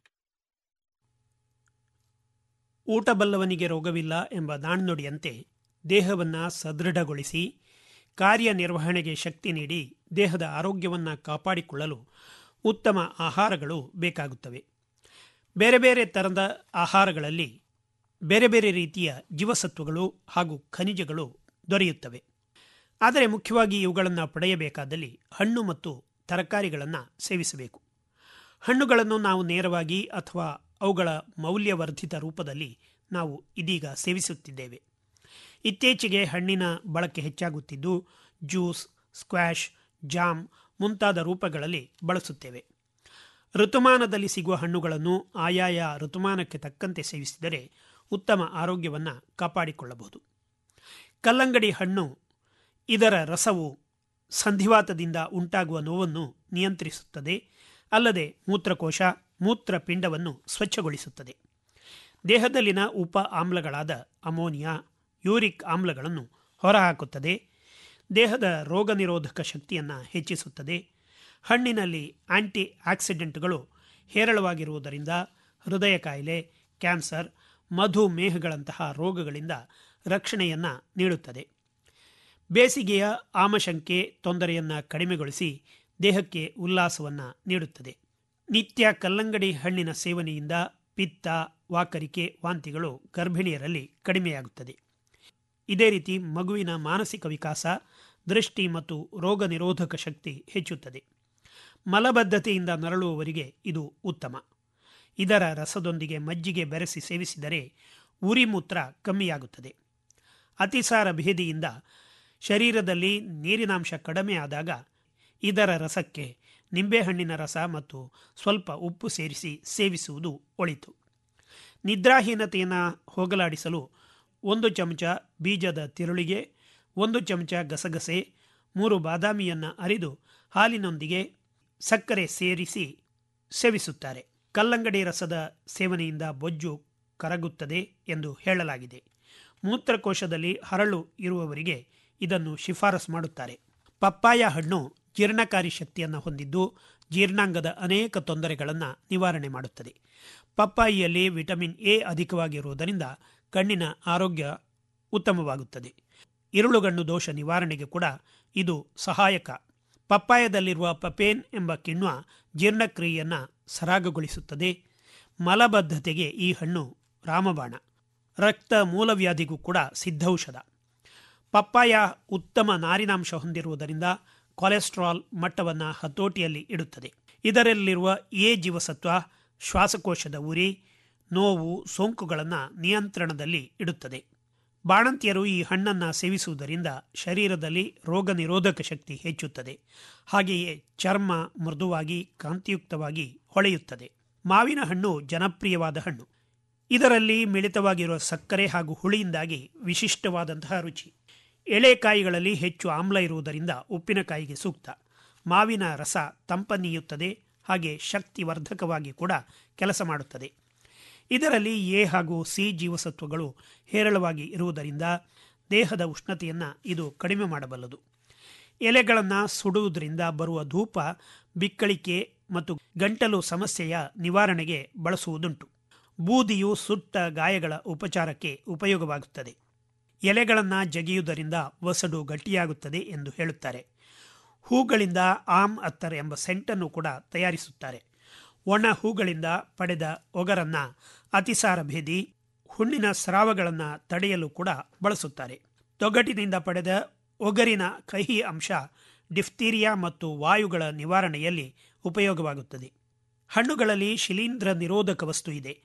ಊಟ ಬಲ್ಲವನಿಗೆ ರೋಗವಿಲ್ಲ ಎಂಬ ನಾಣ್ಣುಡಿಯಂತೆ ದೇಹವನ್ನು ಸದೃಢಗೊಳಿಸಿ ಕಾರ್ಯನಿರ್ವಹಣೆಗೆ ಶಕ್ತಿ ನೀಡಿ ದೇಹದ ಆರೋಗ್ಯವನ್ನು ಕಾಪಾಡಿಕೊಳ್ಳಲು ಉತ್ತಮ ಆಹಾರಗಳು ಬೇಕಾಗುತ್ತವೆ ಬೇರೆ ಬೇರೆ ಥರದ ಆಹಾರಗಳಲ್ಲಿ ಬೇರೆ ಬೇರೆ ರೀತಿಯ ಜೀವಸತ್ವಗಳು ಹಾಗೂ ಖನಿಜಗಳು ದೊರೆಯುತ್ತವೆ ಆದರೆ ಮುಖ್ಯವಾಗಿ ಇವುಗಳನ್ನು ಪಡೆಯಬೇಕಾದಲ್ಲಿ ಹಣ್ಣು ಮತ್ತು ತರಕಾರಿಗಳನ್ನು ಸೇವಿಸಬೇಕು ಹಣ್ಣುಗಳನ್ನು ನಾವು ನೇರವಾಗಿ ಅಥವಾ ಅವುಗಳ ಮೌಲ್ಯವರ್ಧಿತ ರೂಪದಲ್ಲಿ ನಾವು ಇದೀಗ ಸೇವಿಸುತ್ತಿದ್ದೇವೆ ಇತ್ತೀಚೆಗೆ ಹಣ್ಣಿನ ಬಳಕೆ ಹೆಚ್ಚಾಗುತ್ತಿದ್ದು ಜ್ಯೂಸ್ ಸ್ಕ್ವಾಷ್ ಜಾಮ್ ಮುಂತಾದ ರೂಪಗಳಲ್ಲಿ ಬಳಸುತ್ತೇವೆ ಋತುಮಾನದಲ್ಲಿ ಸಿಗುವ ಹಣ್ಣುಗಳನ್ನು ಆಯಾಯ ಋತುಮಾನಕ್ಕೆ ತಕ್ಕಂತೆ ಸೇವಿಸಿದರೆ ಉತ್ತಮ ಆರೋಗ್ಯವನ್ನು ಕಾಪಾಡಿಕೊಳ್ಳಬಹುದು ಕಲ್ಲಂಗಡಿ ಹಣ್ಣು ಇದರ ರಸವು ಸಂಧಿವಾತದಿಂದ ಉಂಟಾಗುವ ನೋವನ್ನು ನಿಯಂತ್ರಿಸುತ್ತದೆ ಅಲ್ಲದೆ ಮೂತ್ರಕೋಶ ಮೂತ್ರಪಿಂಡವನ್ನು ಸ್ವಚ್ಛಗೊಳಿಸುತ್ತದೆ ದೇಹದಲ್ಲಿನ ಉಪ ಆಮ್ಲಗಳಾದ ಅಮೋನಿಯಾ ಯೂರಿಕ್ ಆಮ್ಲಗಳನ್ನು ಹೊರಹಾಕುತ್ತದೆ ದೇಹದ ರೋಗ ನಿರೋಧಕ ಶಕ್ತಿಯನ್ನು ಹೆಚ್ಚಿಸುತ್ತದೆ ಹಣ್ಣಿನಲ್ಲಿ ಆಂಟಿ ಆಕ್ಸಿಡೆಂಟ್ಗಳು ಹೇರಳವಾಗಿರುವುದರಿಂದ ಹೃದಯ ಕಾಯಿಲೆ ಕ್ಯಾನ್ಸರ್ ಮಧುಮೇಹಗಳಂತಹ ರೋಗಗಳಿಂದ ರಕ್ಷಣೆಯನ್ನು ನೀಡುತ್ತದೆ ಬೇಸಿಗೆಯ ಆಮಶಂಕೆ ತೊಂದರೆಯನ್ನು ಕಡಿಮೆಗೊಳಿಸಿ ದೇಹಕ್ಕೆ ಉಲ್ಲಾಸವನ್ನು ನೀಡುತ್ತದೆ ನಿತ್ಯ ಕಲ್ಲಂಗಡಿ ಹಣ್ಣಿನ ಸೇವನೆಯಿಂದ ಪಿತ್ತ ವಾಕರಿಕೆ ವಾಂತಿಗಳು ಗರ್ಭಿಣಿಯರಲ್ಲಿ ಕಡಿಮೆಯಾಗುತ್ತದೆ ಇದೇ ರೀತಿ ಮಗುವಿನ ಮಾನಸಿಕ ವಿಕಾಸ ದೃಷ್ಟಿ ಮತ್ತು ರೋಗ ನಿರೋಧಕ ಶಕ್ತಿ ಹೆಚ್ಚುತ್ತದೆ ಮಲಬದ್ಧತೆಯಿಂದ ನರಳುವವರಿಗೆ ಇದು ಉತ್ತಮ ಇದರ ರಸದೊಂದಿಗೆ ಮಜ್ಜಿಗೆ ಬೆರೆಸಿ ಸೇವಿಸಿದರೆ ಉರಿ ಮೂತ್ರ ಕಮ್ಮಿಯಾಗುತ್ತದೆ ಅತಿಸಾರ ಭೇದಿಯಿಂದ ಶರೀರದಲ್ಲಿ ನೀರಿನಾಂಶ ಕಡಿಮೆ ಆದಾಗ ಇದರ ರಸಕ್ಕೆ ನಿಂಬೆಹಣ್ಣಿನ ರಸ ಮತ್ತು ಸ್ವಲ್ಪ ಉಪ್ಪು ಸೇರಿಸಿ ಸೇವಿಸುವುದು ಒಳಿತು ನಿದ್ರಾಹೀನತೆಯನ್ನು ಹೋಗಲಾಡಿಸಲು ಒಂದು ಚಮಚ ಬೀಜದ ತಿರುಳಿಗೆ ಒಂದು ಚಮಚ ಗಸಗಸೆ ಮೂರು ಬಾದಾಮಿಯನ್ನು ಅರಿದು ಹಾಲಿನೊಂದಿಗೆ ಸಕ್ಕರೆ ಸೇರಿಸಿ ಸೇವಿಸುತ್ತಾರೆ ಕಲ್ಲಂಗಡಿ ರಸದ ಸೇವನೆಯಿಂದ ಬೊಜ್ಜು ಕರಗುತ್ತದೆ ಎಂದು ಹೇಳಲಾಗಿದೆ ಮೂತ್ರಕೋಶದಲ್ಲಿ ಹರಳು ಇರುವವರಿಗೆ ಇದನ್ನು ಶಿಫಾರಸು ಮಾಡುತ್ತಾರೆ ಪಪ್ಪಾಯ ಹಣ್ಣು ಜೀರ್ಣಕಾರಿ ಶಕ್ತಿಯನ್ನು ಹೊಂದಿದ್ದು ಜೀರ್ಣಾಂಗದ ಅನೇಕ ತೊಂದರೆಗಳನ್ನು ನಿವಾರಣೆ ಮಾಡುತ್ತದೆ ಪಪ್ಪಾಯಿಯಲ್ಲಿ ವಿಟಮಿನ್ ಎ ಅಧಿಕವಾಗಿರುವುದರಿಂದ ಕಣ್ಣಿನ ಆರೋಗ್ಯ ಉತ್ತಮವಾಗುತ್ತದೆ ಇರುಳುಗಣ್ಣು ದೋಷ ನಿವಾರಣೆಗೆ ಕೂಡ ಇದು ಸಹಾಯಕ ಪಪ್ಪಾಯದಲ್ಲಿರುವ ಪಪೇನ್ ಎಂಬ ಕಿಣ್ವ ಜೀರ್ಣಕ್ರಿಯೆಯನ್ನು ಸರಾಗಗೊಳಿಸುತ್ತದೆ ಮಲಬದ್ಧತೆಗೆ ಈ ಹಣ್ಣು ರಾಮಬಾಣ ರಕ್ತ ಮೂಲವ್ಯಾಧಿಗೂ ಕೂಡ ಸಿದ್ಧೌಷಧ ಪಪ್ಪಾಯ ಉತ್ತಮ ನಾರಿನಾಂಶ ಹೊಂದಿರುವುದರಿಂದ ಕೊಲೆಸ್ಟ್ರಾಲ್ ಮಟ್ಟವನ್ನು ಹತೋಟಿಯಲ್ಲಿ ಇಡುತ್ತದೆ ಇದರಲ್ಲಿರುವ ಎ ಜೀವಸತ್ವ ಶ್ವಾಸಕೋಶದ ಉರಿ ನೋವು ಸೋಂಕುಗಳನ್ನು ನಿಯಂತ್ರಣದಲ್ಲಿ ಇಡುತ್ತದೆ ಬಾಣಂತಿಯರು ಈ ಹಣ್ಣನ್ನು ಸೇವಿಸುವುದರಿಂದ ಶರೀರದಲ್ಲಿ ರೋಗ ನಿರೋಧಕ ಶಕ್ತಿ ಹೆಚ್ಚುತ್ತದೆ ಹಾಗೆಯೇ ಚರ್ಮ ಮೃದುವಾಗಿ ಕಾಂತಿಯುಕ್ತವಾಗಿ ಹೊಳೆಯುತ್ತದೆ ಮಾವಿನ ಹಣ್ಣು ಜನಪ್ರಿಯವಾದ ಹಣ್ಣು ಇದರಲ್ಲಿ ಮಿಳಿತವಾಗಿರುವ ಸಕ್ಕರೆ ಹಾಗೂ ಹುಳಿಯಿಂದಾಗಿ ವಿಶಿಷ್ಟವಾದಂತಹ ರುಚಿ ಎಳೆಕಾಯಿಗಳಲ್ಲಿ ಹೆಚ್ಚು ಆಮ್ಲ ಇರುವುದರಿಂದ ಉಪ್ಪಿನಕಾಯಿಗೆ ಸೂಕ್ತ ಮಾವಿನ ರಸ ತಂಪನ್ನೀಯುತ್ತದೆ ಹಾಗೆ ಶಕ್ತಿವರ್ಧಕವಾಗಿ ಕೂಡ ಕೆಲಸ ಮಾಡುತ್ತದೆ ಇದರಲ್ಲಿ ಎ ಹಾಗೂ ಸಿ ಜೀವಸತ್ವಗಳು ಹೇರಳವಾಗಿ ಇರುವುದರಿಂದ ದೇಹದ ಉಷ್ಣತೆಯನ್ನು ಇದು ಕಡಿಮೆ ಮಾಡಬಲ್ಲದು ಎಲೆಗಳನ್ನು ಸುಡುವುದರಿಂದ ಬರುವ ಧೂಪ ಬಿಕ್ಕಳಿಕೆ ಮತ್ತು ಗಂಟಲು ಸಮಸ್ಯೆಯ ನಿವಾರಣೆಗೆ ಬಳಸುವುದುಂಟು ಬೂದಿಯು ಸುಟ್ಟ ಗಾಯಗಳ ಉಪಚಾರಕ್ಕೆ ಉಪಯೋಗವಾಗುತ್ತದೆ ಎಲೆಗಳನ್ನು ಜಗಿಯುವುದರಿಂದ ವಸಡು ಗಟ್ಟಿಯಾಗುತ್ತದೆ ಎಂದು ಹೇಳುತ್ತಾರೆ ಹೂಗಳಿಂದ ಆಮ್ ಅತ್ತರ್ ಎಂಬ ಸೆಂಟನ್ನು ಕೂಡ ತಯಾರಿಸುತ್ತಾರೆ ಒಣ ಹೂಗಳಿಂದ ಪಡೆದ ಒಗರನ್ನು ಅತಿಸಾರ ಭೇದಿ ಹುಣ್ಣಿನ ಸ್ರಾವಗಳನ್ನು ತಡೆಯಲು ಕೂಡ ಬಳಸುತ್ತಾರೆ ತೊಗಟಿನಿಂದ ಪಡೆದ ಒಗರಿನ ಕಹಿ ಅಂಶ ಡಿಫ್ತೀರಿಯಾ ಮತ್ತು ವಾಯುಗಳ ನಿವಾರಣೆಯಲ್ಲಿ ಉಪಯೋಗವಾಗುತ್ತದೆ ಹಣ್ಣುಗಳಲ್ಲಿ ಶಿಲೀಂಧ್ರ ನಿರೋಧಕ ವಸ್ತು ಇದೆ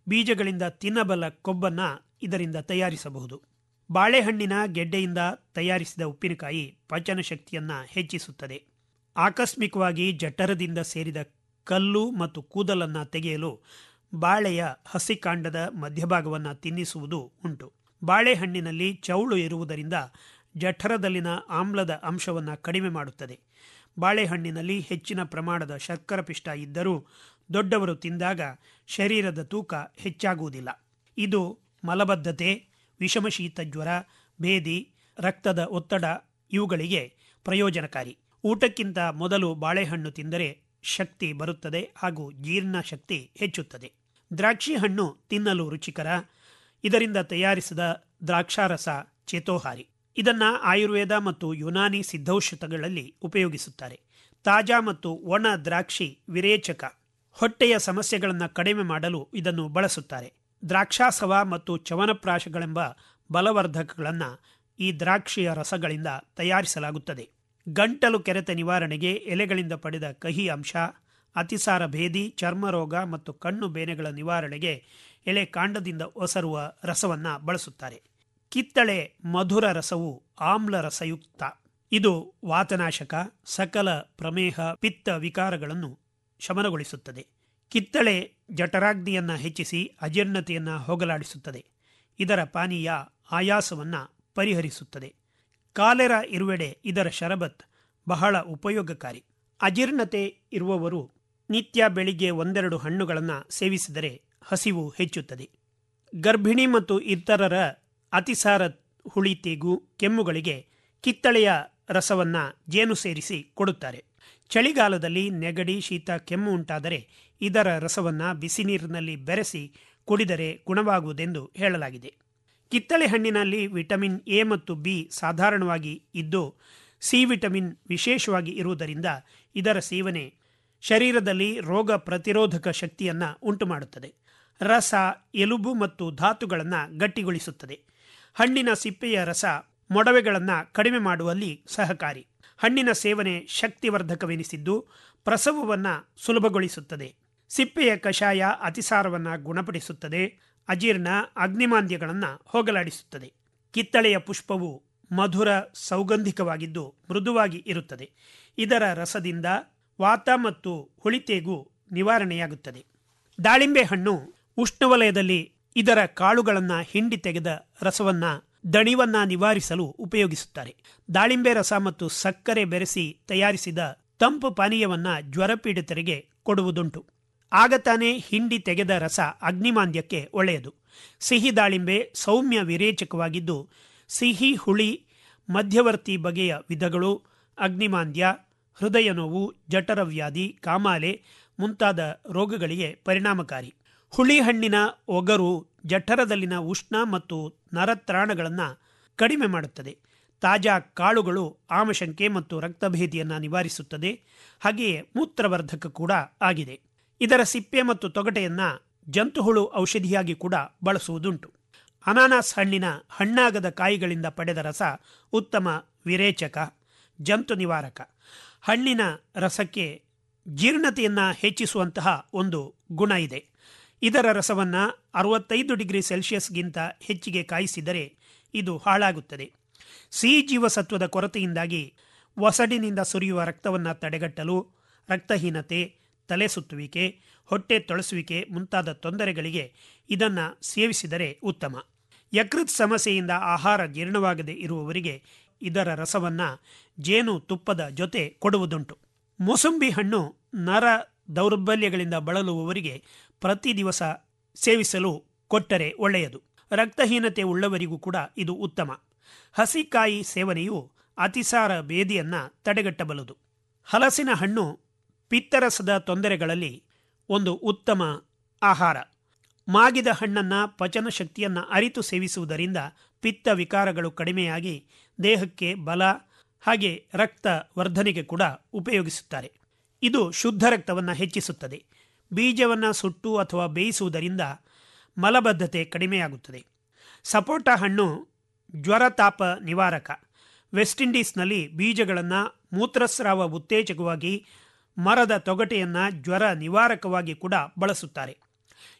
ಬೀಜಗಳಿಂದ ತಿನ್ನಬಲ್ಲ ಕೊಬ್ಬನ್ನ ಇದರಿಂದ ತಯಾರಿಸಬಹುದು ಬಾಳೆಹಣ್ಣಿನ ಗೆಡ್ಡೆಯಿಂದ ತಯಾರಿಸಿದ ಉಪ್ಪಿನಕಾಯಿ ಪಚನ ಶಕ್ತಿಯನ್ನ ಹೆಚ್ಚಿಸುತ್ತದೆ ಆಕಸ್ಮಿಕವಾಗಿ ಜಠರದಿಂದ ಸೇರಿದ ಕಲ್ಲು ಮತ್ತು ಕೂದಲನ್ನ ತೆಗೆಯಲು ಬಾಳೆಯ ಹಸಿಕಾಂಡದ ಮಧ್ಯಭಾಗವನ್ನು ತಿನ್ನಿಸುವುದು ಉಂಟು ಬಾಳೆಹಣ್ಣಿನಲ್ಲಿ ಚೌಳು ಇರುವುದರಿಂದ ಜಠರದಲ್ಲಿನ ಆಮ್ಲದ ಅಂಶವನ್ನು ಕಡಿಮೆ ಮಾಡುತ್ತದೆ ಬಾಳೆಹಣ್ಣಿನಲ್ಲಿ ಹೆಚ್ಚಿನ ಪ್ರಮಾಣದ ಶರ್ಕರ ಪಿಷ್ಟ ಇದ್ದರೂ ದೊಡ್ಡವರು ತಿಂದಾಗ ಶರೀರದ ತೂಕ ಹೆಚ್ಚಾಗುವುದಿಲ್ಲ ಇದು ಮಲಬದ್ಧತೆ ವಿಷಮಶೀತ ಜ್ವರ ಭೇದಿ ರಕ್ತದ ಒತ್ತಡ ಇವುಗಳಿಗೆ ಪ್ರಯೋಜನಕಾರಿ ಊಟಕ್ಕಿಂತ ಮೊದಲು ಬಾಳೆಹಣ್ಣು ತಿಂದರೆ ಶಕ್ತಿ ಬರುತ್ತದೆ ಹಾಗೂ ಜೀರ್ಣ ಶಕ್ತಿ ಹೆಚ್ಚುತ್ತದೆ ದ್ರಾಕ್ಷಿ ಹಣ್ಣು ತಿನ್ನಲು ರುಚಿಕರ ಇದರಿಂದ ತಯಾರಿಸಿದ ದ್ರಾಕ್ಷಾರಸ ಚೇತೋಹಾರಿ ಇದನ್ನ ಆಯುರ್ವೇದ ಮತ್ತು ಯುನಾನಿ ಸಿದ್ಧೌಷಧಗಳಲ್ಲಿ ಉಪಯೋಗಿಸುತ್ತಾರೆ ತಾಜಾ ಮತ್ತು ಒಣ ದ್ರಾಕ್ಷಿ ವಿರೇಚಕ ಹೊಟ್ಟೆಯ ಸಮಸ್ಯೆಗಳನ್ನು ಕಡಿಮೆ ಮಾಡಲು ಇದನ್ನು ಬಳಸುತ್ತಾರೆ ದ್ರಾಕ್ಷಾಸವ ಮತ್ತು ಚವನಪ್ರಾಶಗಳೆಂಬ ಬಲವರ್ಧಕಗಳನ್ನು ಈ ದ್ರಾಕ್ಷಿಯ ರಸಗಳಿಂದ ತಯಾರಿಸಲಾಗುತ್ತದೆ ಗಂಟಲು ಕೆರೆತ ನಿವಾರಣೆಗೆ ಎಲೆಗಳಿಂದ ಪಡೆದ ಕಹಿ ಅಂಶ ಅತಿಸಾರ ಭೇದಿ ಚರ್ಮರೋಗ ಮತ್ತು ಕಣ್ಣು ಬೇನೆಗಳ ನಿವಾರಣೆಗೆ ಎಳೆ ಕಾಂಡದಿಂದ ಒಸರುವ ರಸವನ್ನ ಬಳಸುತ್ತಾರೆ ಕಿತ್ತಳೆ ಮಧುರ ರಸವು ಆಮ್ಲ ರಸಯುಕ್ತ ಇದು ವಾತನಾಶಕ ಸಕಲ ಪ್ರಮೇಹ ಪಿತ್ತ ವಿಕಾರಗಳನ್ನು ಶಮನಗೊಳಿಸುತ್ತದೆ ಕಿತ್ತಳೆ ಜಠರಾಗ್ನಿಯನ್ನ ಹೆಚ್ಚಿಸಿ ಅಜೀರ್ಣತೆಯನ್ನ ಹೋಗಲಾಡಿಸುತ್ತದೆ ಇದರ ಪಾನೀಯ ಆಯಾಸವನ್ನ ಪರಿಹರಿಸುತ್ತದೆ ಕಾಲೆರ ಇರುವೆಡೆ ಇದರ ಶರಬತ್ ಬಹಳ ಉಪಯೋಗಕಾರಿ ಅಜೀರ್ಣತೆ ಇರುವವರು ನಿತ್ಯ ಬೆಳಿಗ್ಗೆ ಒಂದೆರಡು ಹಣ್ಣುಗಳನ್ನು ಸೇವಿಸಿದರೆ ಹಸಿವು ಹೆಚ್ಚುತ್ತದೆ ಗರ್ಭಿಣಿ ಮತ್ತು ಇತರರ ಅತಿಸಾರ ಹುಳಿ ತೇಗು ಕೆಮ್ಮುಗಳಿಗೆ ಕಿತ್ತಳೆಯ ರಸವನ್ನ ಜೇನು ಸೇರಿಸಿ ಕೊಡುತ್ತಾರೆ ಚಳಿಗಾಲದಲ್ಲಿ ನೆಗಡಿ ಶೀತ ಕೆಮ್ಮು ಉಂಟಾದರೆ ಇದರ ರಸವನ್ನ ಬಿಸಿ ನೀರಿನಲ್ಲಿ ಬೆರೆಸಿ ಕುಡಿದರೆ ಗುಣವಾಗುವುದೆಂದು ಹೇಳಲಾಗಿದೆ ಕಿತ್ತಳೆ ಹಣ್ಣಿನಲ್ಲಿ ವಿಟಮಿನ್ ಎ ಮತ್ತು ಬಿ ಸಾಧಾರಣವಾಗಿ ಇದ್ದು ಸಿ ವಿಟಮಿನ್ ವಿಶೇಷವಾಗಿ ಇರುವುದರಿಂದ ಇದರ ಸೇವನೆ ಶರೀರದಲ್ಲಿ ರೋಗ ಪ್ರತಿರೋಧಕ ಶಕ್ತಿಯನ್ನ ಉಂಟುಮಾಡುತ್ತದೆ ರಸ ಎಲುಬು ಮತ್ತು ಧಾತುಗಳನ್ನು ಗಟ್ಟಿಗೊಳಿಸುತ್ತದೆ ಹಣ್ಣಿನ ಸಿಪ್ಪೆಯ ರಸ ಮೊಡವೆಗಳನ್ನು ಕಡಿಮೆ ಮಾಡುವಲ್ಲಿ ಸಹಕಾರಿ ಹಣ್ಣಿನ ಸೇವನೆ ಶಕ್ತಿವರ್ಧಕವೆನಿಸಿದ್ದು ಪ್ರಸವವನ್ನು ಸುಲಭಗೊಳಿಸುತ್ತದೆ ಸಿಪ್ಪೆಯ ಕಷಾಯ ಅತಿಸಾರವನ್ನು ಗುಣಪಡಿಸುತ್ತದೆ ಅಜೀರ್ಣ ಅಗ್ನಿಮಾಂದ್ಯಗಳನ್ನು ಹೋಗಲಾಡಿಸುತ್ತದೆ ಕಿತ್ತಳೆಯ ಪುಷ್ಪವು ಮಧುರ ಸೌಗಂಧಿಕವಾಗಿದ್ದು ಮೃದುವಾಗಿ ಇರುತ್ತದೆ ಇದರ ರಸದಿಂದ ವಾತ ಮತ್ತು ಹುಳಿತೇಗು ನಿವಾರಣೆಯಾಗುತ್ತದೆ ದಾಳಿಂಬೆ ಹಣ್ಣು ಉಷ್ಣವಲಯದಲ್ಲಿ ಇದರ ಕಾಳುಗಳನ್ನು ಹಿಂಡಿ ತೆಗೆದ ರಸವನ್ನ ದಣಿವನ್ನ ನಿವಾರಿಸಲು ಉಪಯೋಗಿಸುತ್ತಾರೆ ದಾಳಿಂಬೆ ರಸ ಮತ್ತು ಸಕ್ಕರೆ ಬೆರೆಸಿ ತಯಾರಿಸಿದ ತಂಪು ಪಾನೀಯವನ್ನ ಜ್ವರಪೀಡಿತರಿಗೆ ಕೊಡುವುದುಂಟು ಆಗ ತಾನೇ ಹಿಂಡಿ ತೆಗೆದ ರಸ ಅಗ್ನಿಮಾಂದ್ಯಕ್ಕೆ ಒಳ್ಳೆಯದು ಸಿಹಿ ದಾಳಿಂಬೆ ಸೌಮ್ಯ ವಿರೇಚಕವಾಗಿದ್ದು ಸಿಹಿ ಹುಳಿ ಮಧ್ಯವರ್ತಿ ಬಗೆಯ ವಿಧಗಳು ಅಗ್ನಿಮಾಂದ್ಯ ಹೃದಯ ನೋವು ಜಠರವ್ಯಾಧಿ ಕಾಮಾಲೆ ಮುಂತಾದ ರೋಗಗಳಿಗೆ ಪರಿಣಾಮಕಾರಿ ಹುಳಿ ಹಣ್ಣಿನ ಒಗರು ಜಠರದಲ್ಲಿನ ಉಷ್ಣ ಮತ್ತು ನರತ್ರಾಣಗಳನ್ನು ಕಡಿಮೆ ಮಾಡುತ್ತದೆ ತಾಜಾ ಕಾಳುಗಳು ಆಮಶಂಕೆ ಮತ್ತು ರಕ್ತಭೇದಿಯನ್ನು ನಿವಾರಿಸುತ್ತದೆ ಹಾಗೆಯೇ ಮೂತ್ರವರ್ಧಕ ಕೂಡ ಆಗಿದೆ ಇದರ ಸಿಪ್ಪೆ ಮತ್ತು ತೊಗಟೆಯನ್ನ ಜಂತುಹುಳು ಔಷಧಿಯಾಗಿ ಕೂಡ ಬಳಸುವುದುಂಟು ಅನಾನಸ್ ಹಣ್ಣಿನ ಹಣ್ಣಾಗದ ಕಾಯಿಗಳಿಂದ ಪಡೆದ ರಸ ಉತ್ತಮ ವಿರೇಚಕ ಜಂತು ನಿವಾರಕ ಹಣ್ಣಿನ ರಸಕ್ಕೆ ಜೀರ್ಣತೆಯನ್ನ ಹೆಚ್ಚಿಸುವಂತಹ ಒಂದು ಗುಣ ಇದೆ ಇದರ ರಸವನ್ನ ಅರವತ್ತೈದು ಡಿಗ್ರಿ ಸೆಲ್ಸಿಯಸ್ಗಿಂತ ಹೆಚ್ಚಿಗೆ ಕಾಯಿಸಿದರೆ ಇದು ಹಾಳಾಗುತ್ತದೆ ಸಿಹಿ ಜೀವಸತ್ವದ ಕೊರತೆಯಿಂದಾಗಿ ಒಸಡಿನಿಂದ ಸುರಿಯುವ ರಕ್ತವನ್ನು ತಡೆಗಟ್ಟಲು ರಕ್ತಹೀನತೆ ತಲೆ ಸುತ್ತುವಿಕೆ ಹೊಟ್ಟೆ ತೊಳಸುವಿಕೆ ಮುಂತಾದ ತೊಂದರೆಗಳಿಗೆ ಇದನ್ನು ಸೇವಿಸಿದರೆ ಉತ್ತಮ ಯಕೃತ್ ಸಮಸ್ಯೆಯಿಂದ ಆಹಾರ ಜೀರ್ಣವಾಗದೆ ಇರುವವರಿಗೆ ಇದರ ರಸವನ್ನ ಜೇನು ತುಪ್ಪದ ಜೊತೆ ಕೊಡುವುದುಂಟು ಮೂಸಂಬಿ ಹಣ್ಣು ನರ ದೌರ್ಬಲ್ಯಗಳಿಂದ ಬಳಲುವವರಿಗೆ ಪ್ರತಿ ದಿವಸ ಸೇವಿಸಲು ಕೊಟ್ಟರೆ ಒಳ್ಳೆಯದು ರಕ್ತಹೀನತೆ ಉಳ್ಳವರಿಗೂ ಕೂಡ ಇದು ಉತ್ತಮ ಹಸಿಕಾಯಿ ಸೇವನೆಯು ಅತಿಸಾರ ಬೇದಿಯನ್ನ ತಡೆಗಟ್ಟಬಲ್ಲದು ಹಲಸಿನ ಹಣ್ಣು ಪಿತ್ತರಸದ ತೊಂದರೆಗಳಲ್ಲಿ ಒಂದು ಉತ್ತಮ ಆಹಾರ ಮಾಗಿದ ಹಣ್ಣನ್ನ ಪಚನ ಶಕ್ತಿಯನ್ನ ಅರಿತು ಸೇವಿಸುವುದರಿಂದ ಪಿತ್ತ ವಿಕಾರಗಳು ಕಡಿಮೆಯಾಗಿ ದೇಹಕ್ಕೆ ಬಲ ಹಾಗೆ ರಕ್ತ ವರ್ಧನೆಗೆ ಕೂಡ ಉಪಯೋಗಿಸುತ್ತಾರೆ ಇದು ಶುದ್ಧ ರಕ್ತವನ್ನು ಹೆಚ್ಚಿಸುತ್ತದೆ ಬೀಜವನ್ನು ಸುಟ್ಟು ಅಥವಾ ಬೇಯಿಸುವುದರಿಂದ ಮಲಬದ್ಧತೆ ಕಡಿಮೆಯಾಗುತ್ತದೆ ಸಪೋಟ ಹಣ್ಣು ಜ್ವರ ತಾಪ ನಿವಾರಕ ವೆಸ್ಟ್ ಇಂಡೀಸ್ನಲ್ಲಿ ಬೀಜಗಳನ್ನು ಮೂತ್ರಸ್ರಾವ ಉತ್ತೇಜಕವಾಗಿ ಮರದ ತೊಗಟೆಯನ್ನು ಜ್ವರ ನಿವಾರಕವಾಗಿ ಕೂಡ ಬಳಸುತ್ತಾರೆ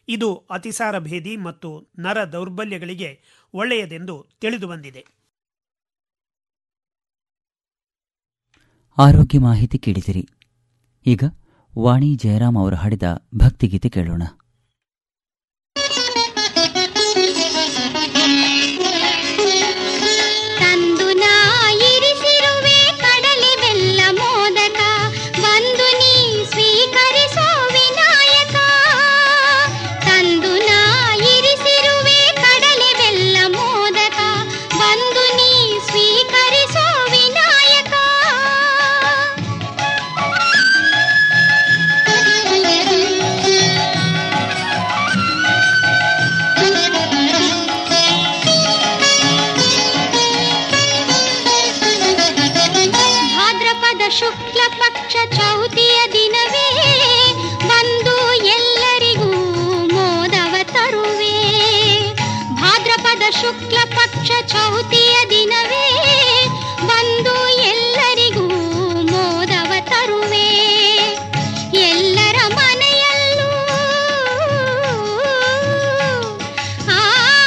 ಇದು ಅತಿಸಾರ ಭೇದಿ ಮತ್ತು ನರ ದೌರ್ಬಲ್ಯಗಳಿಗೆ ಒಳ್ಳೆಯದೆಂದು ತಿಳಿದುಬಂದಿದೆ ಆರೋಗ್ಯ ಮಾಹಿತಿ ಕೇಳಿದಿರಿ ಈಗ ವಾಣಿ ಜಯರಾಮ್ ಅವರು ಹಾಡಿದ ಭಕ್ತಿಗೀತೆ ಕೇಳೋಣ ತಂದು ನಾ ಇರಿಸಿರುವೆ ಕಡಲೆ ಬೆಲ್ಲ ಮೋದಕ ಬಂದು ನೀ ಸ್ವೀಕರಿಸೋ ವಿನಾಯಕ ತಂದು ನಾ ಇರಿಸಿರುವೆ ಕಡಲೆ ಬೆಲ್ಲ ಮೋದಕ ಬಂದು ನೀ ಸ್ವೀಕರಿಸೋ ವಿನಾಯಕ ಭಾದ್ರಪದ ಶುಕ್ಲ ಪಕ್ಷ ಚೌತಿಯ ದಿನವೇ ಬಂದು ಎಲ್ಲರಿಗೂ ಮೋದವ ತರುವೆ ಭಾದ್ರಪದ ಶುಕ್ಲ ಪಕ್ಷ ಚೌತಿಯ ದಿನವೇ ಬಂದು ಎಲ್ಲರಿಗೂ ಮೋದವ ತರುವೆ ಎಲ್ಲರ ಮನೆಯಲ್ಲೂ ಆ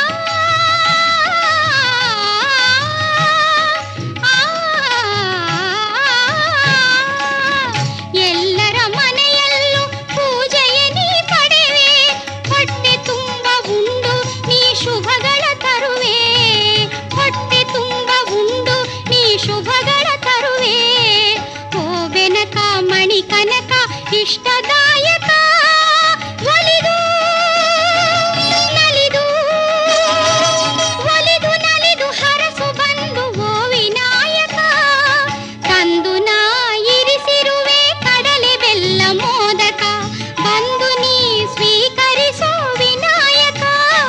ಎಲ್ಲರ ಮನೆಯಲ್ಲೂ ಪೂಜೆಯ ನೀ ಪಡೆವೆ ಹೊಟ್ಟೆ ತುಂಬ ಉಂಡು ನೀ ಶುಭಗಳ ತರುವೆ ಹೊಟ್ಟೆ ತುಂಬ ಉಂಡು ನೀ ಶುಭಗಳ ತರುವೆ ಓ ಬೆನಕ ಮಣಿ ಕನಕ ಇಷ್ಟದಾಯಕ ಒಲಿದು ನಲಿದು ಒಲಿದು ನಲಿದು ಹರಸು ಬಂದು ಓ ವಿನಾಯಕ ತಂದು ನಾ ಇರಿಸಿರುವೆ ಕಡಲೆ ಬೆಲ್ಲ ಮೋದಕ ಬಂದು ನೀ ಸ್ವೀಕರಿಸೋ ವಿನಾಯಕ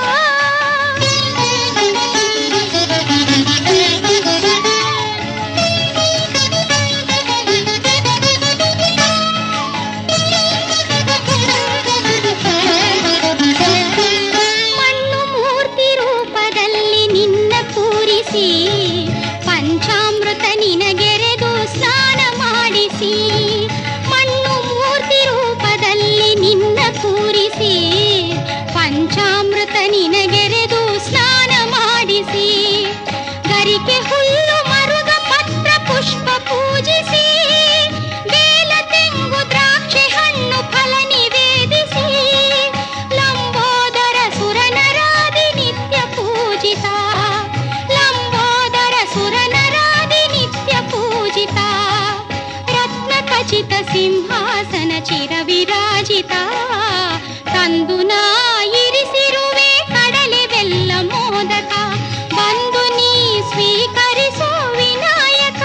ಮಣ್ಣು ಮೂರ್ತಿ ರೂಪದಲ್ಲಿ ನಿನ್ನ ಕೂರಿಸಿ ಪಂಚಾಮೃತ ನಿನಗೆರೆದು ಸ್ನಾನ ಮಾಡಿಸಿ ಮಣ್ಣು ಮೂರ್ತಿ ರೂಪದಲ್ಲಿ ನಿನ್ನ ಕೂರಿಸಿ ಪಂಚಾಮೃತ ನಿನಗೆರೆದು ಸ್ನಾನ ಮಾಡಿಸಿ ಗರಿಕೆ ಹುಲ್ಲು ಮರುಗ ಪತ್ರ ಪುಷ್ಪ ಪೂಜಿಸಿ ಬೇಲ ತೆಂಗು ದ್ರಾಕ್ಷಿ ಹಣ್ಣು ಫಲ ನಿವೇದಿಸಿ ಲಂಬೋದರ ಸುರನರಾದಿ ನಿತ್ಯ ಪೂಜಿತ ಲಂಬೋದರ ಸುರನರಾದಿ ನಿತ್ಯ ಪೂಜಿತ ರತ್ನ ಖಚಿತ ಸಿಂಹಾಸನ ಚಿರ ವಿರಾಜಿತ ತಂದು ನಾ ಇರಿಸಿರುವೆ ಕಡಲೆ ಬೆಲ್ಲ ಮೋದಕ ಬಂದು ನೀ ಸ್ವೀಕರಿಸೋ ವಿನಾಯಕ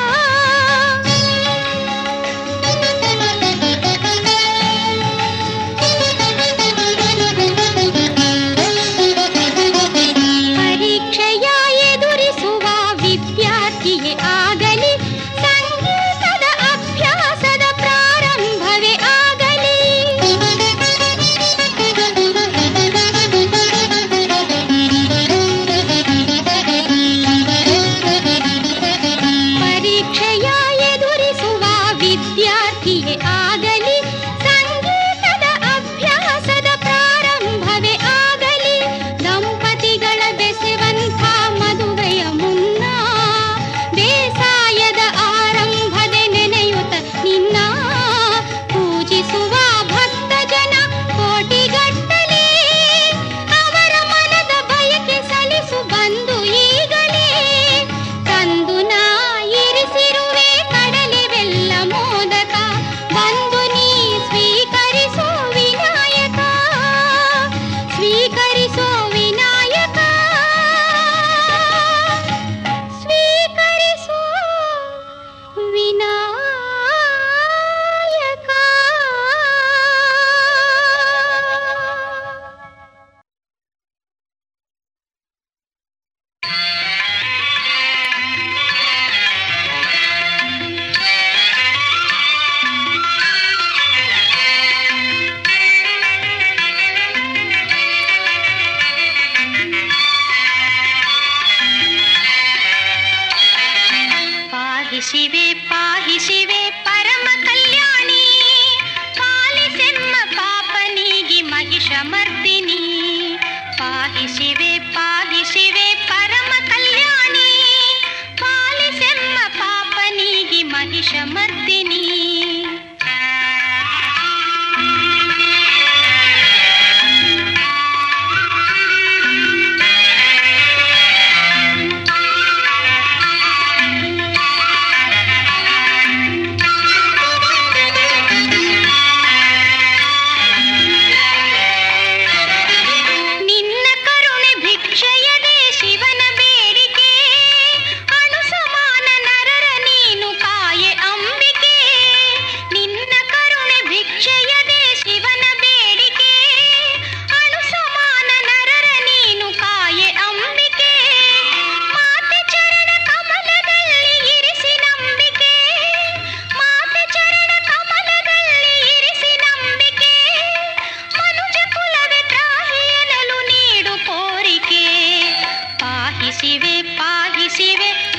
ಪರೀಕ್ಷೆಯ ಎದುರಿಸುವ ವಿದ್ಯಾರ್ಥಿಯೇ ಆಗಲಿ ಸಂಗೀತದ ಅಭ್ಯಾಸದ ಪ್ರಾರಂಭವೇ ಆಗಲಿ ಮಹಿಷಮರ್ದಿನಿ ಪಾಹಿ ಶಿವೆ ಪಾಹಿ ಶಿವೆ ಪರಮ ಕಲ್ಯಾಣಿ ಪಾಲಿಸೆಮ್ಮ ಪಾಪನಿಗಿ ಮಹಿಷಮರ್ದಿನಿ ನಿನ್ನ ಕರುಣೆ ಭಿಕ್ಷಯದೆ ಶಿವನ ಬೇಡಿಕೆ ಅಣು ಸಮಾನ ನರರ ನೀನು ಕಾಯೆ ಅಂಬಿಕೆ ನಿನ್ನ ಕರುಣೆ ಭಿಕ್ಷಯದೆ ಶಿವನ ಬೇಡಿಕೆ ಅಣು ಸಮಾನ ನರರ ನೀನು ಕಾಯೆ ಅಂಬಿಕೆ ಮಾತೆ ಚರಣ ಕಮಲದಲ್ಲಿ ಇರಿಸಿ ನಂಬಿಕೆ ಮಾತೆ ಚರಣ ಕಮಲದಲ್ಲಿ ಇರಿಸಿ ನಂಬಿಕೆ ಮನುಜ ಕುಲವೇ ತ್ರಾಹಿಯನಲು ನೀಡು ಕೋರಿಕೆ ಪಾಹಿಸಿವೆ ಪಾಹಿಸಿವೆ